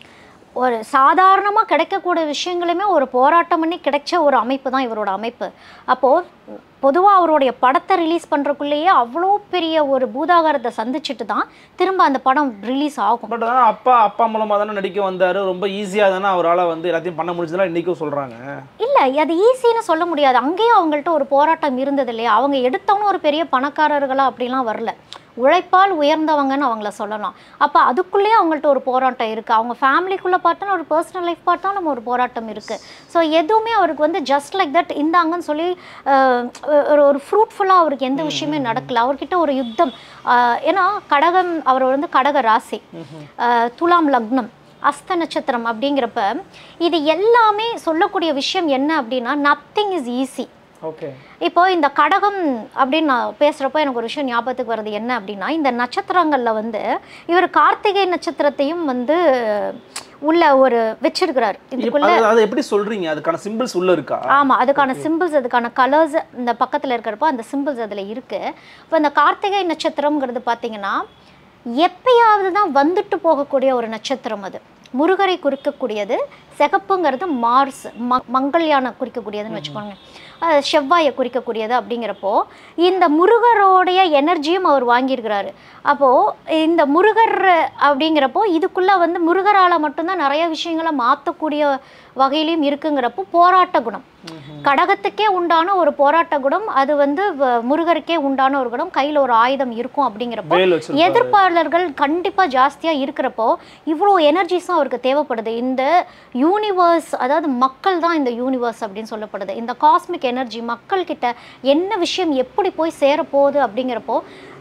ஒரு சாதாரணமாக கிடைக்கக்கூடிய விஷயங்களுமே ஒரு போராட்டம் பண்ணி கிடைச்ச ஒரு அமைப்பு தான் இவரோட அமைப்பு அப்போது பொதுவாக அவருடைய படத்தை ரிலீஸ் பண்ணுறக்குள்ளேயே அவ்வளோ பெரிய ஒரு பூதாகாரத்தை சந்திச்சுட்டு தான் திரும்ப அந்த படம் ரிலீஸ் ஆகும்
பட் ஆனால் அப்பா அப்பா மூலமா தானே நடிக்க வந்தாரு ரொம்ப ஈஸியா தானே அவரால வந்து எல்லாத்தையும் பண்ண முடிஞ்சதுலாம் இன்னைக்கும் சொல்றாங்க
இல்லை அது ஈஸின்னு சொல்ல முடியாது அங்கேயும் அவங்கள்ட்ட ஒரு போராட்டம் இருந்தது இல்லையா அவங்க எடுத்தவனும் ஒரு பெரிய பணக்காரர்களா அப்படிலாம் வரல உழைப்பால் உயர்ந்தவங்கன்னு அவங்கள சொல்லலாம் அப்போ அதுக்குள்ளேயே அவங்கள்ட்ட ஒரு போராட்டம் இருக்குது அவங்க ஃபேமிலிக்குள்ளே பார்த்தோன்னா ஒரு பர்சனல் லைஃப் பார்த்தா நம்ம ஒரு போராட்டம் இருக்குது ஸோ எதுவுமே அவருக்கு வந்து ஜஸ்ட் லைக் தட் இந்தாங்கன்னு சொல்லி ஆஹ், ஒரு ஒரு ஃப்ரூட்ஃபுல்லாக அவருக்கு எந்த விஷயமே நடக்கல அவர்கிட்ட ஒரு யுத்தம் ஆஹ், ஏன்னா கடகம் அவர் வந்து கடக ராசி ஆஹ், துலாம் லக்னம் அஸ்த நட்சத்திரம் அப்படிங்கிறப்ப இது எல்லாமே சொல்லக்கூடிய விஷயம் என்ன அப்படின்னா நத்திங் இஸ் ஈஸி
ஓகே
இப்போ இந்த கடகம் அப்படின்னு நான் பேசுகிறப்போ எனக்கு ஒரு விஷயம் ஞாபகத்துக்கு வருது என்ன அப்படின்னா இந்த நட்சத்திரங்களில் வந்து இவர் கார்த்திகை நட்சத்திரத்தையும் வந்து உள்ள ஒரு வச்சிருக்கிறார் இதுக்குள்ள
அது அதை எப்படி சொல்றீங்க அதுக்கான சிம்பிள்ஸ் உள்ள இருக்கா
ஆமாம் அதுக்கான சிம்பிள்ஸ் அதுக்கான கலர்ஸ் இந்த பக்கத்தில் இருக்கிறப்போ அந்த சிம்பிள்ஸ் அதில் இருக்குது இப்போ இந்த கார்த்திகை நட்சத்திரம்ங்கிறது பார்த்தீங்கன்னா எப்பயாவது தான் வந்துட்டு போகக்கூடிய ஒரு நட்சத்திரம் அது முருகரை குறிக்கக்கூடியது சிகப்புங்கிறது மார்ஸ் ம மங்கள்யானை குறிக்கக்கூடியதுன்னு வச்சுக்கோங்க அது செவ்வாயை குறிக்கக்கூடியது அப்படிங்கிறப்போ இந்த முருகரோடைய எனர்ஜியும் அவர் வாங்கியிருக்கிறாரு அப்போது இந்த முருகர் அப்படிங்கிறப்போ இதுக்குள்ளே வந்து முருகரால் மட்டும்தான் நிறைய விஷயங்களை மாற்றக்கூடிய வகையிலையும் இருக்குங்கிறப்போ போராட்ட குணம் கடகத்துக்கே உண்டான ஒரு போராட்ட குணம் அது வந்து வ- முருகருக்கே உண்டான ஒரு குணம் கையில் ஒரு ஆயுதம் இருக்கும் அப்படிங்கிறப்போ
வேல் வச்சிருப்பாரு
எதிர்ப்பாளர்கள் கண்டிப்பாக ஜாஸ்தியாக இருக்கிறப்போ இவ்வளோ எனர்ஜிஸும் அவருக்கு தேவைப்படுது இந்த யூனிவர்ஸ் அதாவது மக்கள் தான் இந்த யூனிவர்ஸ் அப்படின்னு சொல்லப்படுது இந்த காஸ்மிக் எனர்ஜி மக்கள்கிட்ட என்ன விஷயம் எப்படி போய் சேரப்போகுது அப்படிங்கிறப்போ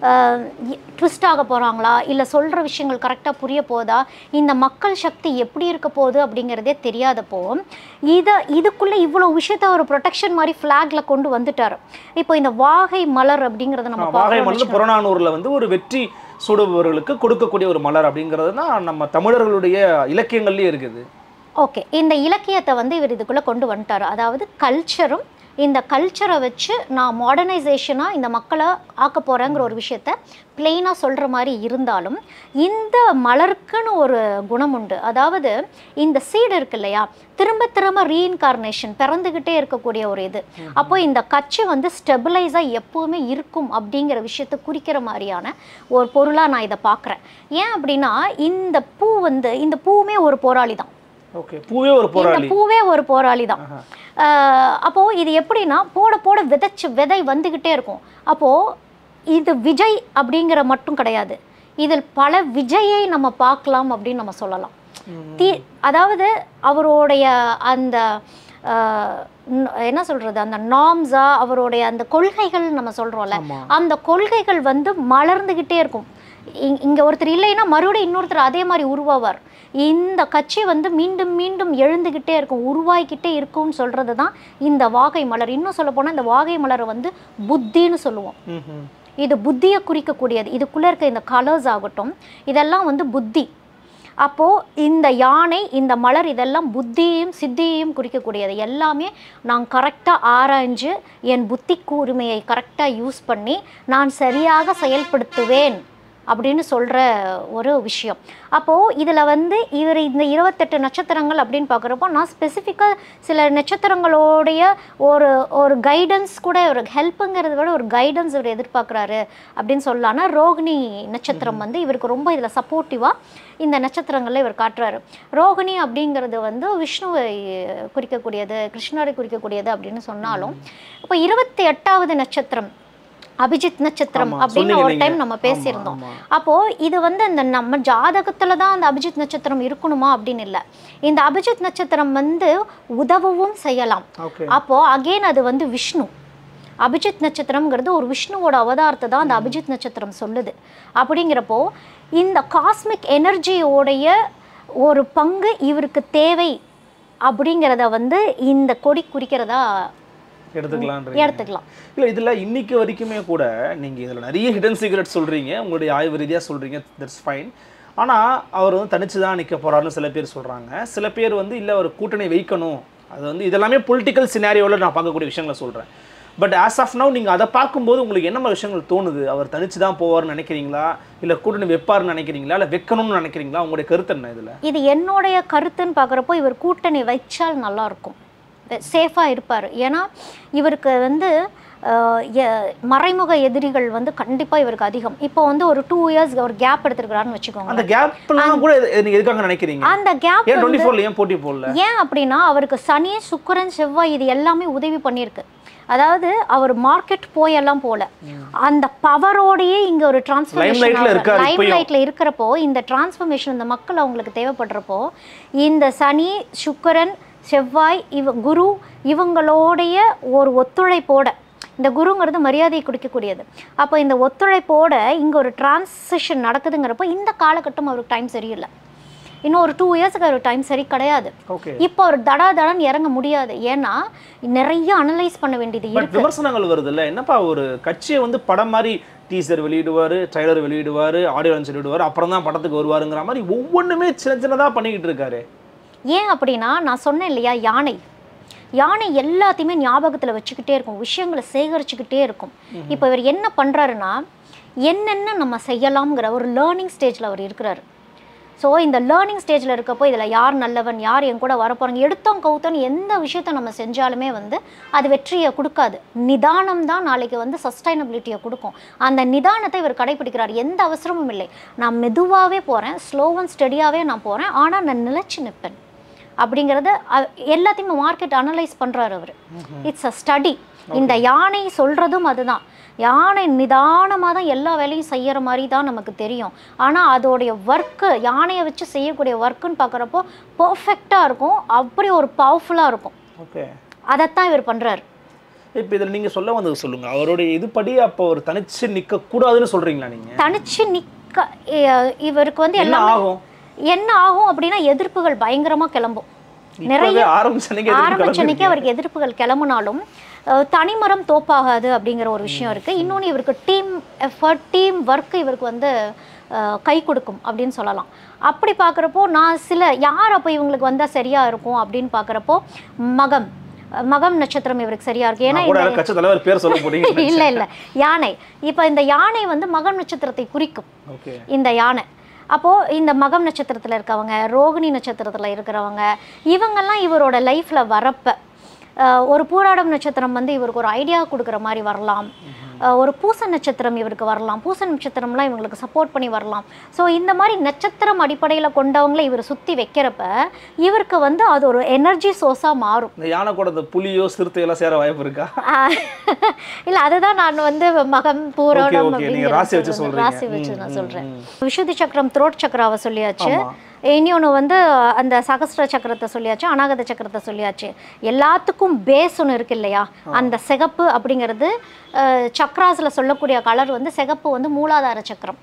ட்விஸ்ட் ஆக போகிறாங்களா இல்லை சொல்கிற விஷயங்கள் கரெக்டாக புரிய போதா இந்த மக்கள் சக்தி எப்படி இருக்க போகுது அப்படிங்கிறதே தெரியாதப்போ இதை இதுக்குள்ளே இவ்வளோ விஷயத்த ஒரு ப்ரொடெக்ஷன் மாதிரி ஃப்ளாக்ல கொண்டு வந்துட்டார் இப்போ இந்த வாகை மலர் அப்படிங்கிறத நம்ம
வாகை
பார்க்கறோம்னு
மலர் புறநானூர்ல வந்து ஒரு வெற்றி சூடுபவர்களுக்கு கொடுக்கக்கூடிய ஒரு மலர் அப்படிங்கிறது தான் நம்ம தமிழர்களுடைய இலக்கியங்கள்லயே இருக்குது
ஓகே இந்த இலக்கியத்தை வந்து இவர் இதுக்குள்ளே கொண்டு வந்துட்டார் அதாவது கல்ச்சரும் இந்த கல்ச்சரை வச்சு நான் மாடர்னைசேஷனாக இந்த மக்களை ஆக்க போகிறேங்கிற ஒரு விஷயத்த பிளெயினாக சொல்கிற மாதிரி இருந்தாலும் இந்த மலருக்குன்னு ஒரு குணம் உண்டு அதாவது இந்த சீடு இருக்கு இல்லையா திரும்ப திரும்ப ரீஇன்கார்னேஷன் பிறந்துக்கிட்டே இருக்கக்கூடிய ஒரு இது அப்போ இந்த கட்சி வந்து ஸ்டெபிளைஸாக எப்போவுமே இருக்கும் அப்படிங்கிற விஷயத்தை குறிக்கிற மாதிரியான ஒரு பொருளாக நான் இதை பார்க்குறேன் ஏன் அப்படின்னா இந்த பூ வந்து இந்த பூவுமே ஒரு போராளி தான்
ஓகே பூவே ஒரு
இந்த
போராளி
பூவே ஒரு போராளி தான் ஆஹ் அப்போ இது எப்படின்னா போட போட விதைச்சு விதை வந்துக்கிட்டே இருக்கும் அப்போ இது விஜய் அப்படிங்கிற மட்டும் கிடையாது இதில் பல விஜயை நம்ம பார்க்கலாம் அப்படின்னு நம்ம சொல்லலாம் தீ அதாவது அவருடைய அந்த ஆஹ், ந- என்ன சொல்றது அந்த நார்ம்ஸா அவருடைய அந்த கொள்கைகள் நம்ம சொல்றோம்ல
ஆமா.
அந்த கொள்கைகள் வந்து மலர்ந்துகிட்டே இருக்கும் இங்- இங்க ஒருத்தர் இல்லைன்னா மறுபடியும் இன்னொருத்தர் அதே மாதிரி உருவாவார் இந்த கட்சி வந்து மீண்டும் மீண்டும் எழுந்துகிட்டே இருக்கும் உருவாகிக்கிட்டே இருக்கும்னு சொல்றது தான் இந்த வாகை மலர் இன்னும் சொல்ல போனா இந்த வாகை மலரை வந்து புத்தின்னு சொல்லுவோம்
ம்ஹும்.
இது புத்தியை குறிக்கக்கூடியது இதுக்குள்ளே இருக்க இந்த கலர்ஸ் ஆகட்டும் இதெல்லாம் வந்து புத்தி அப்போது இந்த யானை இந்த மலர் இதெல்லாம் புத்தியையும் சித்தியையும் குறிக்கக்கூடியது எல்லாமே நான் கரெக்டாக ஆராய்ஞ்சு என் புத்தி கூர்மையை கரெக்டாக யூஸ் பண்ணி நான் சரியாக செயல்படுத்துவேன் அப்படின்னு சொல்கிற ஒரு விஷயம் அப்போது இதில் வந்து இவர் இந்த இருபத்தெட்டு நட்சத்திரங்கள் அப்படின்னு பார்க்குறப்போ நான் ஸ்பெசிஃபிக்காக சில நட்சத்திரங்களோடைய ஒரு ஒரு கைடன்ஸ் கூட ஒரு ஹெல்ப்புங்கிறத விட ஒரு கைடன்ஸ் இவர் எதிர்பார்க்குறாரு அப்படின்னு சொல்லலாம்னா ரோகிணி நட்சத்திரம் வந்து இவருக்கு ரொம்ப இதில் சப்போர்ட்டிவாக இந்த நட்சத்திரங்களில் இவர் காட்டுறாரு ரோகிணி அப்படிங்கிறது வந்து விஷ்ணுவை குறிக்கக்கூடியது கிருஷ்ணரை குறிக்கக்கூடியது அப்படின்னு சொன்னாலும் இப்போ இருபத்தி எட்டாவது நட்சத்திரம் அபிஜித் நட்சத்திரம்
ஆமா,
அப்படின்னு
சொன்னீங்க
ஒரு
நீங்க.
டைம் நம்ம
ஆமா,
பேசியிருந்தோம்
ஆமா.
அப்போ இது வந்து அந்த நம்ம ஜாதகத்துல தான் அந்த அபிஜித் நட்சத்திரம் இருக்கணுமா அப்படின்னு இல்லை இந்த அபிஜித் நட்சத்திரம் வந்து உதவவும் செய்யலாம்
ஓகே
அப்போ அகைன் அது வந்து விஷ்ணு அபிஜித் நட்சத்திரம்ங்கிறது ஒரு விஷ்ணுவோட அவதாரத்தை தான் அந்த அபிஜித் நட்சத்திரம் சொல்லுது அப்படிங்கிறப்போ இந்த காஸ்மிக் எனர்ஜியோடைய ஒரு பங்கு இவருக்கு தேவை அப்படிங்கிறத வந்து இந்த கொடி குறிக்கிறதா
எடுத்துக்கலாம்
எடுத்துக்கலாம்
இல்ல இதுல இன்னைக்கு வரைக்குமே கூட நீங்க இதுல நிறைய ஹிடன் சீக்ரெட் சொல்றீங்க உங்களுடைய ஆய்வு ரீதியா சொல்றீங்க தட்ஸ் ஃபைன் ஆனா அவர் வந்து தனிச்சு தான் நிக்க போறாருன்னு சில பேர் சொல்றாங்க சில பேர் வந்து இல்ல அவர் கூட்டணி வைக்கணும் அது வந்து இதெல்லாமே பொலிட்டிக்கல் சினாரியோவில் நான் பார்க்கக்கூடிய விஷயங்களை சொல்றேன் பட் ஆஸ் ஆஃப் நவ் நீங்க அதை பார்க்கும்போது உங்களுக்கு என்ன மாதிரி விஷயங்கள் தோணுது அவர் தனிச்சு தான் போவார்னு நினைக்கிறீங்களா இல்ல கூட்டணி வைப்பாருன்னு நினைக்கிறீங்களா இல்ல வைக்கணும்னு நினைக்கிறீங்களா உங்களுடைய கருத்து என்ன இதுல
இது என்னுடைய கருத்துன்னு பார்க்குறப்போ இவர் கூட்டணி வைச்சால் நல்லா இருக்கும் சேஃபாக இருப்பார் ஏன்னா இவருக்கு வந்து அஹ், எ- மறைமுக எதிரிகள் வந்து கண்டிப்பாக இவருக்கு அதிகம் இப்போ வந்து ஒரு டூ இயர்ஸ் ஒரு கேப் எடுத்திருக்கிறாருன்னு வச்சுக்கோங்க
அந்த கேப்லாம் கூட இது- நீங்க எதுக்காக நினைக்கிறீங்க
அந்த கேப்
ஏன் டுவெண்ட்டி ஃபோர்ல ஏன் போட்டி போடல
ஏன் அப்படின்னா அவருக்கு சனி சுக்கிரன் செவ்வாய் இது எல்லாமே உதவி பண்ணியிருக்கு அதாவது அவர் மார்க்கெட் போயெல்லாம் போல அந்த பவரோடையே இங்க ஒரு
Limelightல இருக்காரு
லைம்
இப்பயும்.
லைட்ல இருக்கிறப்போ இந்த டிரான்ஸ்ஃபர்மேஷன் இந்த மக்கள் அவங்களுக்கு தேவைப்படுறப்போ இந்த சனி சுக்கிரன் செவ்வாய் இவ குரு இவங்களோடைய ஒரு ஒத்துழைப்போட இந்த குருங்கிறது மரியாதையை கொடுக்கக்கூடியது அப்போ இந்த ஒத்துழைப்போட இங்கே ஒரு டிரான்சிஷன் நடக்குதுங்கிறப்போ இந்த காலகட்டம் அவருக்கு டைம் சரியில்லை இன்னும் ஒரு டூ இயர்ஸ்க்கு அவர் டைம் சரி கிடையாது
ஓகே
இப்போ அவர் தடா தடன்னு இறங்க முடியாது ஏன்னா நிறைய அனலைஸ் பண்ண வேண்டியது
பட்
இருக்கு
விமர்சனங்கள் வருது இல்ல என்னப்பா ஒரு கட்சியை வந்து படம் மாதிரி டீசர் வெளியிடுவாரு ட்ரைலர் வெளியிடுவாரு ஆடியோ லான்ச் வெளியிடுவாரு அப்புறம் தான் படத்துக்கு வருவாருங்கிற மாதிரி ஒவ்வொன்றுமே சின்ன சின்னதா பண்ணிக்கிட்டு இருக்காரு
ஏன் அப்படின்னா நான் சொன்னேன் இல்லையா யானை யானை எல்லாத்தையுமே ஞாபகத்தில் வச்சுக்கிட்டே இருக்கும் விஷயங்களை சேகரிச்சுக்கிட்டே இருக்கும் இப்போ இவர் என்ன பண்ணுறாருன்னா என்னென்ன நம்ம செய்யலாம்ங்கிற ஒரு லேர்னிங் ஸ்டேஜில் அவர் இருக்கிறாரு ஸோ இந்த லேர்னிங் ஸ்டேஜில் இருக்கப்போ இதில் யார் நல்லவன் யார் என் கூட வரப்போகிறாங்க எடுத்தோம் கவுத்தோம் எந்த விஷயத்தை நம்ம செஞ்சாலுமே வந்து அது வெற்றியை கொடுக்காது நிதானம் தான் நாளைக்கு வந்து சஸ்டைனபிலிட்டியை கொடுக்கும் அந்த நிதானத்தை இவர் கடைபிடிக்கிறார் எந்த அவசரமும் இல்லை நான் மெதுவாகவே போகிறேன் ஸ்லோ அண்ட் ஸ்டெடியாகவே நான் போகிறேன் ஆனால் நான் நிலைச்சு நிற்பேன் அப்படிங்கிறத அ- எல்லாத்தையுமே மார்க்கெட் அனலைஸ் பண்ணுறாரு அவர் இட்ஸ் அ ஸ்டடி இந்த யானை சொல்கிறதும் அதுதான் யானை நிதானமாக தான் எல்லா வேலையும் செய்கிற மாதிரி தான் நமக்கு தெரியும் ஆனால் அதோடைய ஒர்க்கு யானையை வச்சு செய்யக்கூடிய ஒர்க்குன்னு பார்க்குறப்போ பர்ஃபெக்டாக இருக்கும் அப்படி ஒரு பவர்ஃபுல்லாக இருக்கும்
ஓகே
அதைத்தான் இவர் பண்ணுறாரு
இப்போ இதில் நீங்க சொல்ல வந்தது சொல்லுங்க அவருடைய இதுபடி அப்போ ஒரு தனிச்சு நிக்க கூடாதுன்னு சொல்றீங்களா நீங்க
தனிச்சு நிற்க இவருக்கு வந்து
என்ன
எல்லாமே
ஆகும்
என்ன ஆகும் அப்படின்னா எதிர்ப்புகள் பயங்கரமாக கிளம்பும்
இப்பவே ஆரம்பிச்சனைக்கு
ஆரம்பிச்சனைக்கே அவருக்கு எதிர்ப்புகள் கிளம்புனாலும் அஹ், தனிமரம் தோப்பாகாது அப்படிங்கிற ஒரு விஷயம் இருக்குது இன்னொன்று இவருக்கு டீம் எஃபர்ட் டீம் ஒர்க் இவருக்கு வந்து அஹ், கை கொடுக்கும் அப்படின்னு சொல்லலாம் அப்படி பார்க்குறப்போ நான் சில யார் அப்போ இவங்களுக்கு வந்தால் சரியாக இருக்கும் அப்படின்னு பார்க்குறப்போ மகம் அஹ், மகம் நட்சத்திரம் இவருக்கு சரியா இருக்கு ஏன்னா
கூட
இந்த
கட்சி தலைவர் பேர் சொல்ல போறீங்க
இல்லை இல்லை யானை இப்போ இந்த யானை வந்து மகம் நட்சத்திரத்தை குறிக்கும்
ஓகே
இந்த யானை அப்போது இந்த மகம் நட்சத்திரத்தில் இருக்கவங்க ரோகிணி நட்சத்திரத்தில் இருக்கிறவங்க இவங்கெல்லாம் இவரோட லைஃப்பில் வரப்ப அஹ், ஒரு பூராடம் நட்சத்திரம் வந்து இவருக்கு ஒரு ஐடியா கொடுக்குற மாதிரி வரலாம் அஹ், ஒரு பூச நட்சத்திரம் இவருக்கு வரலாம் பூச நட்சத்திரம்லாம் இவங்களுக்கு சப்போர்ட் பண்ணி வரலாம் ஸோ இந்த மாதிரி நட்சத்திரம் அடிப்படையில் கொண்டவங்களை இவர் சுற்றி வைக்கிறப்ப இவருக்கு வந்து அது ஒரு எனர்ஜி சோர்ஸாக மாறும்
இந்த யானை கூட இந்த புலியோ சிறுத்தை எல்லாம் சேர வாய்ப்பு இருக்கா
இல்ல அதுதான் நான் வந்து மகம்
Okay,
பூரணம்
okay. நீங்க
அப்படிங்கிறத
ராசி வச்சு
சொல்றேன்.
சொல்றீங்க.
ராசி வச்சு
ம்,
நான்
ம்,
சொல்றேன்
ம்.
விசுதி சக்கரம் த்ரோட் சக்கராவை சொல்லியாச்சு
ஆமா.
இன்னொன்று வந்து அந்த சகஸ்ர சக்கரத்தை சொல்லியாச்சு அநாகத சக்கரத்தை சொல்லியாச்சு எல்லாத்துக்கும் பேஸ் ஒன்று இருக்கு இல்லையா அந்த சிகப்பு அப்படிங்கிறது சக்ராஸில் சொல்லக்கூடிய கலர் வந்து சிகப்பு வந்து மூலாதார சக்கரம்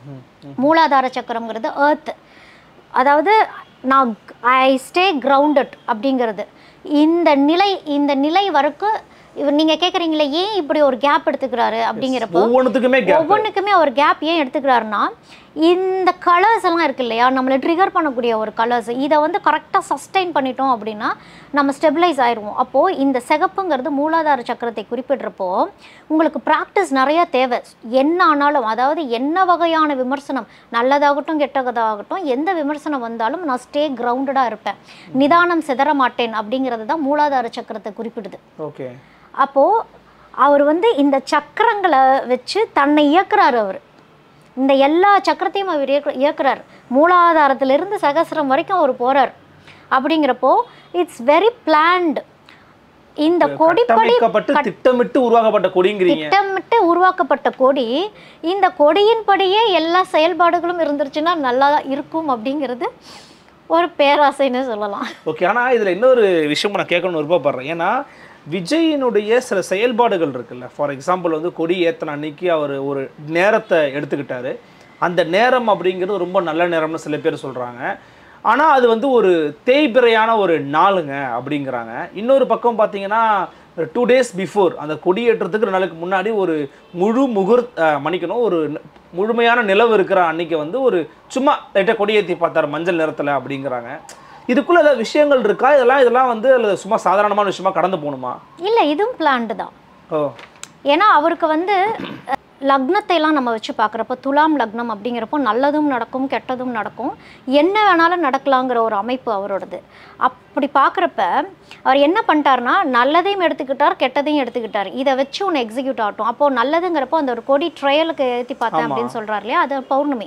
மூலாதார சக்கரம்ங்கிறது எர்த் அதாவது நான் ஐ ஸ்டே கிரவுண்டட் அப்படிங்கிறது இந்த நிலை இந்த நிலை வரைக்கும் இவர் நீங்கள் கேட்குறீங்களே ஏன் இப்படி ஒரு கேப் எடுத்துக்கிறாரு அப்படிங்கிறப்போ
ஒவ்வொன்றுத்துக்குமே கேப்
ஒவ்வொன்றுக்குமே ஒரு கேப் ஏன் எடுத்துக்கிறாருன்னா இந்த கலர்ஸ் எல்லாம் இருக்கு இல்லையா நம்மளை ட்ரிகர் பண்ணக்கூடிய ஒரு கலர்ஸ் இதை வந்து கரெக்டாக சஸ்டைன் பண்ணிட்டோம் அப்படின்னா நம்ம ஸ்டெபிளைஸ் ஆயிடுவோம் அப்போது இந்த சிகப்புங்கிறது மூலாதார சக்கரத்தை குறிப்பிடுறப்போ உங்களுக்கு ப்ராக்டிஸ் நிறைய தேவை என்ன ஆனாலும் அதாவது என்ன வகையான விமர்சனம் நல்லதாகட்டும் கெட்டதாகட்டும் எந்த விமர்சனம் வந்தாலும் நான் ஸ்டே கிரவுண்டடாக இருப்பேன் நிதானம் சிதற மாட்டேன் அப்படிங்கிறது தான் மூலாதார சக்கரத்தை குறிப்பிடுது
ஓகே
அப்போது அவர் வந்து இந்த சக்கரங்களை வச்சு தன்னை இயக்குறாரு அவர் இந்த எல்லா சக்கரத்தையும் அவர் இயக்கு இயக்குறார் மூலாதாரத்திலிருந்து சகசிரம் வரைக்கும் அவர் போறார் அப்படிங்கிறப்போ இட்ஸ் வெரி பிளான்டு இந்த கொடிப்படி
கட்டமைக்கப்பட்டு திட்டமிட்டு உருவாக்கப்பட்ட கொடிங்கிறீங்க
திட்டமிட்டு உருவாக்கப்பட்ட கொடி இந்த கொடியின்படியே எல்லா செயல்பாடுகளும் இருந்துருச்சுன்னா நல்லா இருக்கும் அப்படிங்கிறது ஒரு பேராசைன்னு சொல்லலாம்
ஓகே ஆனா இதுல இன்னொரு விஷயம் நான் கேட்கணும்னு விருப்பப்படுறேன் ஏன்னா விஜயினுடைய சில செயல்பாடுகள் இருக்குல்ல ஃபார் எக்ஸாம்பிள் வந்து கொடி ஏத்தன அன்னைக்கு அவர் ஒரு நேரத்தை எடுத்துக்கிட்டாரு அந்த நேரம் அப்படிங்கிறது ரொம்ப நல்ல நேரம்னு சில பேர் சொல்றாங்க ஆனா அது வந்து ஒரு தேய்பிறையான ஒரு நாளுங்க அப்படிங்கிறாங்க இன்னொரு பக்கம் பார்த்தீங்கன்னா டூ டேஸ் பிஃபோர் அந்த கொடியேற்றத்துக்கு ரெண்டு நாளுக்கு முன்னாடி ஒரு முழு முகூர் அஹ், மன்னிக்கணும் ஒரு ந- முழுமையான நிலவு இருக்கிற அன்னைக்கு வந்து ஒரு சும்மா லைட்டாக கொடியேற்றி பார்த்தாரு மஞ்சள் நிறத்தில் அப்படிங்கிறாங்க இதுக்குள்ள ஏதாவது விஷயங்கள் இருக்கா இதெல்லாம் இதெல்லாம் வந்து அல்லது சும்மா சாதாரணமான விஷயமா கடந்து போகணுமா
இல்லை இதுவும் பிளான்டு தான்
ஓ
ஏன்னா அவருக்கு வந்து அஹ், லக்னத்தை எல்லாம் நம்ம வச்சு பார்க்குறப்போ துலாம் லக்னம் அப்படிங்கிறப்போ நல்லதும் நடக்கும் கெட்டதும் நடக்கும் என்ன வேணாலும் நடக்கலாங்கிற ஒரு அமைப்பு அவரோடது அப்படி பார்க்குறப்ப அவர் என்ன பண்ணிட்டாருன்னா நல்லதையும் எடுத்துக்கிட்டார் கெட்டதையும் எடுத்துக்கிட்டார் இதை வச்சு ஒன்று எக்ஸிக்யூட் ஆகட்டும் அப்போது நல்லதுங்கிறப்போ அந்த ஒரு கொடி ட்ரையலுக்கு ஏற்றி பார்த்தேன்
ஆமா.
அப்படின்னு சொல்கிறார் இல்லையா அது பௌர்ணமி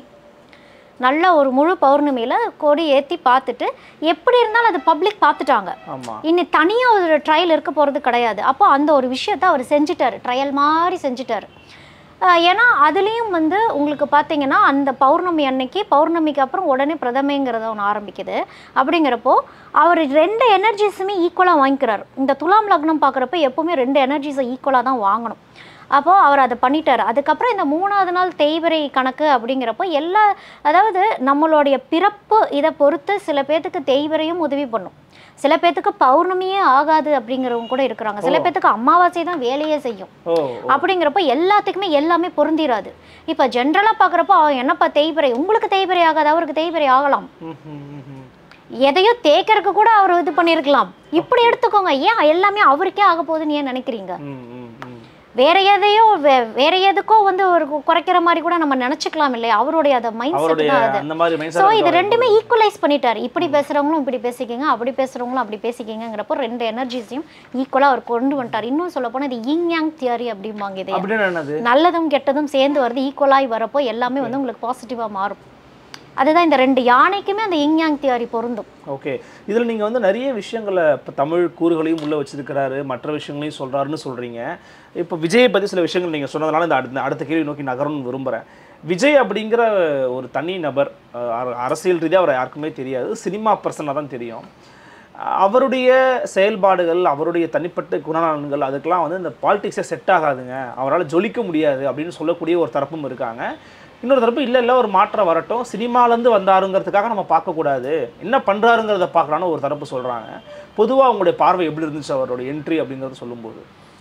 நல்ல ஒரு முழு பௌர்ணமியில் கொடி ஏற்றி பார்த்துட்டு எப்படி இருந்தாலும் அது பப்ளிக் பார்த்துட்டாங்க
ஆமா
இனி தனியாக ஒரு ட்ரையல் இருக்க போகிறது கிடையாது அப்போ அந்த ஒரு விஷயத்தை அவர் செஞ்சுட்டாரு ட்ரையல் மாதிரி செஞ்சுட்டாரு ஆஹ் ஏன்னா அதுலேயும் வந்து உங்களுக்கு பார்த்தீங்கன்னா அந்த பௌர்ணமி அன்னைக்கு பௌர்ணமிக்கு அப்புறம் உடனே பிரதமைங்கிறத ஒன்று ஆரம்பிக்குது அப்படிங்கிறப்போ அவர் ரெண்டு எனர்ஜிஸுமே ஈக்குவலாக வாங்கிக்கிறார் இந்த துலாம் லக்னம் பார்க்குறப்ப எப்போவுமே ரெண்டு எனர்ஜிஸை ஈக்குவலாக தான் வாங்கணும் அப்போது அவர் அதை பண்ணிட்டார் அதுக்கப்புறம் இந்த மூணாவது நாள் தேய்பிறை கணக்கு அப்படிங்கிறப்போ எல்லா அதாவது நம்மளுடைய பிறப்பு இதை பொறுத்து சில பேர்த்துக்கு தேய்பிறையும் உதவி பண்ணும் சில பேர்த்துக்கு பௌர்ணமியே ஆகாது அப்படிங்கிறவங்க கூட இருக்கிறாங்க சில பேர்த்துக்கு அமாவாசை தான் வேலையே செய்யும்
ஓ
அப்படிங்கிறப்ப எல்லாத்துக்குமே எல்லாமே பொருந்திராது இப்போ ஜென்ரலாக பார்க்குறப்போ என்னப்பா தேய்பிறை உங்களுக்கு தேய்பிறை ஆகாது அவருக்கு தேய்பிறை ஆகலாம்
ம், ம், ம், ம்.
எதையோ தேய்க்கறதுக்கு கூட அவர் இது பண்ணியிருக்கலாம் இப்படி எடுத்துக்கோங்க ஏன் எல்லாமே அவருக்கே ஆக போகுதுன்னு ஏன் நினைக்கிறீங்க
ம், ம், ம்.
வேற எதையோ வே- வேற எதுக்கோ வந்து ஒரு கு- குறைக்கிற மாதிரி கூட நம்ம நினைச்சுக்கலாம் இல்லையா அவருடைய அந்த மைண்ட் செட்
அவருடைய
தான் அது
அந்த மாதிரி
ஸோ
மைண்ட்
இது ரெண்டுமே ஈக்குவலைஸ் பண்ணிட்டாரு இப்படி பேசுறவங்களும் இப்படி பேசிக்கிங்க அப்படி பேசுறவங்களும் அப்படி பேசிக்கிங்கிறப்போ ரெண்டு எனர்ஜிஸையும் ஈக்குவலாக அவர் கொண்டு வந்துட்டார் இன்னும் சொல்ல போனால் இது யிங் யாங் தியரி அப்படிம்பாங்க இது
அப்படின்னு என்னது
நல்லதும் கெட்டதும் சேர்ந்து வருது ஈக்குவலாகி வரப்போ எல்லாமே வந்து உங்களுக்கு பாசிட்டிவாக மாறும் அதுதான் இந்த ரெண்டு யானைக்குமே அந்த யிங் யாங் தியரி பொருந்தும்
ஓகே இதில் நீங்கள் வந்து நிறைய விஷயங்களை இப்போ தமிழ் கூறுகளையும் உள்ளே வச்சிருக்கிறாரு மற்ற விஷயங்களையும் சொல்கிறாருன்னு சொல்கிறீங்க இப்போ விஜயை பற்றி சில விஷயங்கள் நீங்கள் சொன்னதுனால இந்த அடுத்த அடுத்த கேள்வி நோக்கி நகரணும்னு விரும்புகிறேன் விஜய் அப்படிங்கிற ஒரு தனி நபர் அஹ், அர- அரசியல் ரீதியாக அவரை யாருக்குமே தெரியாது சினிமா பர்சனாக தான் தெரியும் அஹ், அவருடைய செயல்பாடுகள் அவருடைய தனிப்பட்ட குணநலன்கள் அதுக்கெல்லாம் வந்து இந்த பாலிடிக்ஸே செட் ஆகாதுங்க அவரால் ஜொலிக்க முடியாது அப்படின்னு சொல்லக்கூடிய ஒரு தரப்பும் இருக்காங்க இன்னொரு தரப்பு இல்லை இல்லை ஒரு மாற்றம் வரட்டும் சினிமாலேருந்து வந்தாருங்கிறதுக்காக நம்ம பார்க்கக்கூடாது என்ன பண்ணுறாருங்கிறத பார்க்கலான்னு ஒரு தரப்பு சொல்கிறாங்க பொதுவாக உங்களுடைய பார்வை எப்படி இருந்துச்சு அவரோட என்ட்ரி அப்படிங்கிறது சொல்லும்போது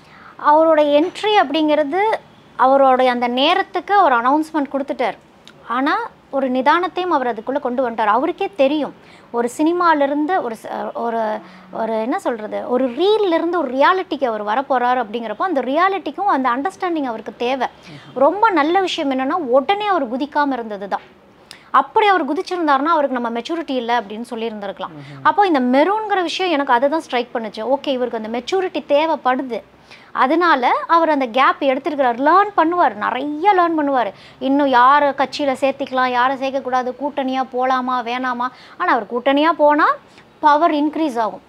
அவரோட என்ட்ரி அப்படிங்கிறது அவருடைய அந்த நேரத்துக்கு ஒரு அனௌன்ஸ்மெண்ட் கொடுத்துட்டார் ஆனால் ஒரு நிதானத்தையும் அவர் அதுக்குள்ளே கொண்டு வந்துட்டார் அவருக்கே தெரியும் ஒரு சினிமாலேருந்து ஒரு ச- ஒரு ஒரு என்ன சொல்கிறது ஒரு ரீல்லேருந்து ஒரு ரியாலிட்டிக்கு அவர் வரப்போகிறார் அப்படிங்கிறப்போ அந்த ரியாலிட்டிக்கும் அந்த அண்டர்ஸ்டாண்டிங் அவருக்கு தேவை ரொம்ப நல்ல விஷயம் என்னென்னா உடனே அவர் குதிக்காமல் இருந்தது தான் அப்படி அவர் குதிச்சிருந்தாருன்னா அவருக்கு நம்ம மெச்சூரிட்டி இல்லை அப்படின்னு சொல்லியிருந்திருக்கலாம் அப்போ இந்த மெரூன்கிற விஷயம் எனக்கு அதை தான் ஸ்ட்ரைக் பண்ணுச்சு ஓகே இவருக்கு அந்த மெச்சூரிட்டி தேவைப்படுது அதனால அவர் அந்த கேப் எடுத்திருக்கிறார் லேர்ன் பண்ணுவார் நிறைய லேர்ன் பண்ணுவார் இன்னும் யாரை கட்சியில் சேர்த்திக்கலாம் யாரை சேர்க்கக்கூடாது கூட்டணியாக போகலாமா வேணாமா ஆனால் அவர் கூட்டணியாக போனால் பவர் இன்க்ரீஸ் ஆகும்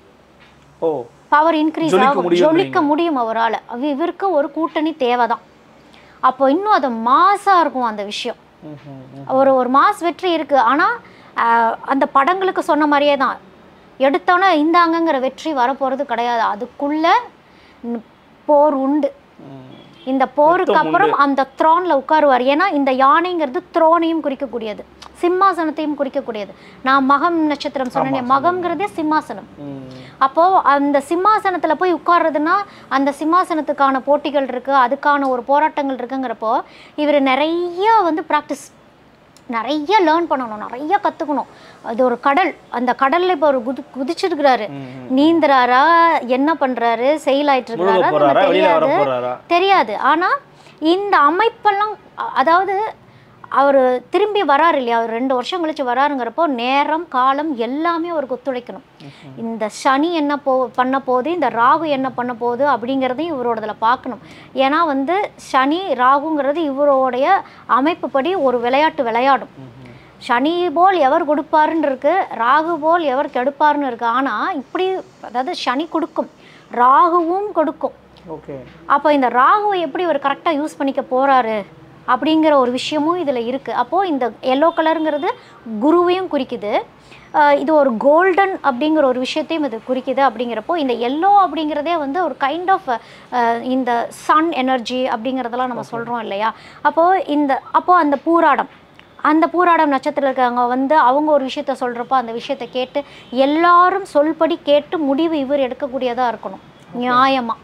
ஓ
பவர் இன்க்ரீஸ்
ஜொலிக்க
ஆகும்
முடியும்ன்றீங்க.
ஜொலிக்க முடியும் அவரால் இவருக்கு ஒரு கூட்டணி தேவை தான் அப்போ இன்னும் அது மாசாக இருக்கும் அந்த விஷயம்
ம், ம், ம்.
ஒரு ஒரு மாஸ் வெற்றி இருக்குது ஆனால் அந்த படங்களுக்கு சொன்ன மாதிரியே தான் எடுத்தோன்னே இந்தாங்கங்கிற வெற்றி வரப்போகிறது கிடையாது அதுக்குள்ள ந- போர் உண்டு
ம்.
இந்த போருக்கு
யுத்தம்
அப்புறம் அந்த த்ரோனில் உட்காருவார் ஏன்னா இந்த யானைங்கிறது த்ரோனையும் குறிக்கக்கூடியது சிம்மாசனத்தையும் குறிக்கக்கூடியது நான் மகம் நட்சத்திரம் சொன்னேன் மகம்ங்கிறதே சிம்மாசனம்
ம்.
அப்போது அந்த சிம்மாசனத்தில் போய் உட்கார்றதுன்னா அந்த சிம்மாசனத்துக்கான போட்டிகள் இருக்குது அதுக்கான ஒரு போராட்டங்கள் இருக்குங்கிறப்போ இவர் நிறைய வந்து ப்ராக்டிஸ் நிறைய லேர்ன் பண்ணணும் நிறைய கற்றுக்கணும் அது ஒரு கடல் அந்த கடலில் இப்போ ஒரு குதி குதிச்சிருக்கிறாரு நீந்துறாரா என்ன பண்ணுறாரு செயல் ஆயிட்டு
முழுக
இருக்கிறாரா
போறாரா
நமக்கு
வெளியில வர
தெரியாது
போறாரா
தெரியாது ஆனால் இந்த அமைப்பெல்லாம் அ- அதாவது அவர் திரும்பி வராரு இல்லையா அவர் ரெண்டு வருஷம் கழிச்சு வராருங்கிறப்போ நேரம் காலம் எல்லாமே அவருக்கு ஒத்துழைக்கணும் இந்த சனி என்ன போ பண்ண போகுது இந்த ராகு என்ன பண்ண போகுது அப்படிங்கிறதையும் இவரோடதில் பார்க்கணும் ஏன்னா வந்து சனி ராகுங்கிறது இவருடைய அமைப்புப்படி ஒரு விளையாட்டு விளையாடும் சனி போல் எவர் கொடுப்பாருன்னு இருக்கு ராகு போல் எவர் கெடுப்பாருன்னு இருக்கு ஆனால் இப்படி அதாவது சனி கொடுக்கும் ராகுவும் கொடுக்கும்
ஓகே
அப்போ இந்த ராகுவை எப்படி ஒரு கரெக்டாக யூஸ் பண்ணிக்க போறாரு அப்படிங்கிற ஒரு விஷயமும் இதில் இருக்குது அப்போது இந்த எல்லோ கலருங்கிறது குருவையும் குறிக்குது ஆஹ் இது ஒரு கோல்டன் அப்படிங்கிற ஒரு விஷயத்தையும் இது குறிக்குது அப்படிங்கிறப்போ இந்த எல்லோ அப்படிங்கிறதே வந்து ஒரு கைண்ட் ஆஃப் இந்த சன் எனர்ஜி அப்படிங்கிறதெல்லாம் நம்ம சொல்கிறோம் இல்லையா அப்போது இந்த அப்போது அந்த பூராடம் அந்த பூராடம் நட்சத்திரம் இருக்காங்க வந்து அவங்க ஒரு விஷயத்த சொல்கிறப்போ அந்த விஷயத்தை கேட்டு எல்லாரும் சொல்படி கேட்டு முடிவு இவர் எடுக்கக்கூடியதாக இருக்கணும் நியாயமாக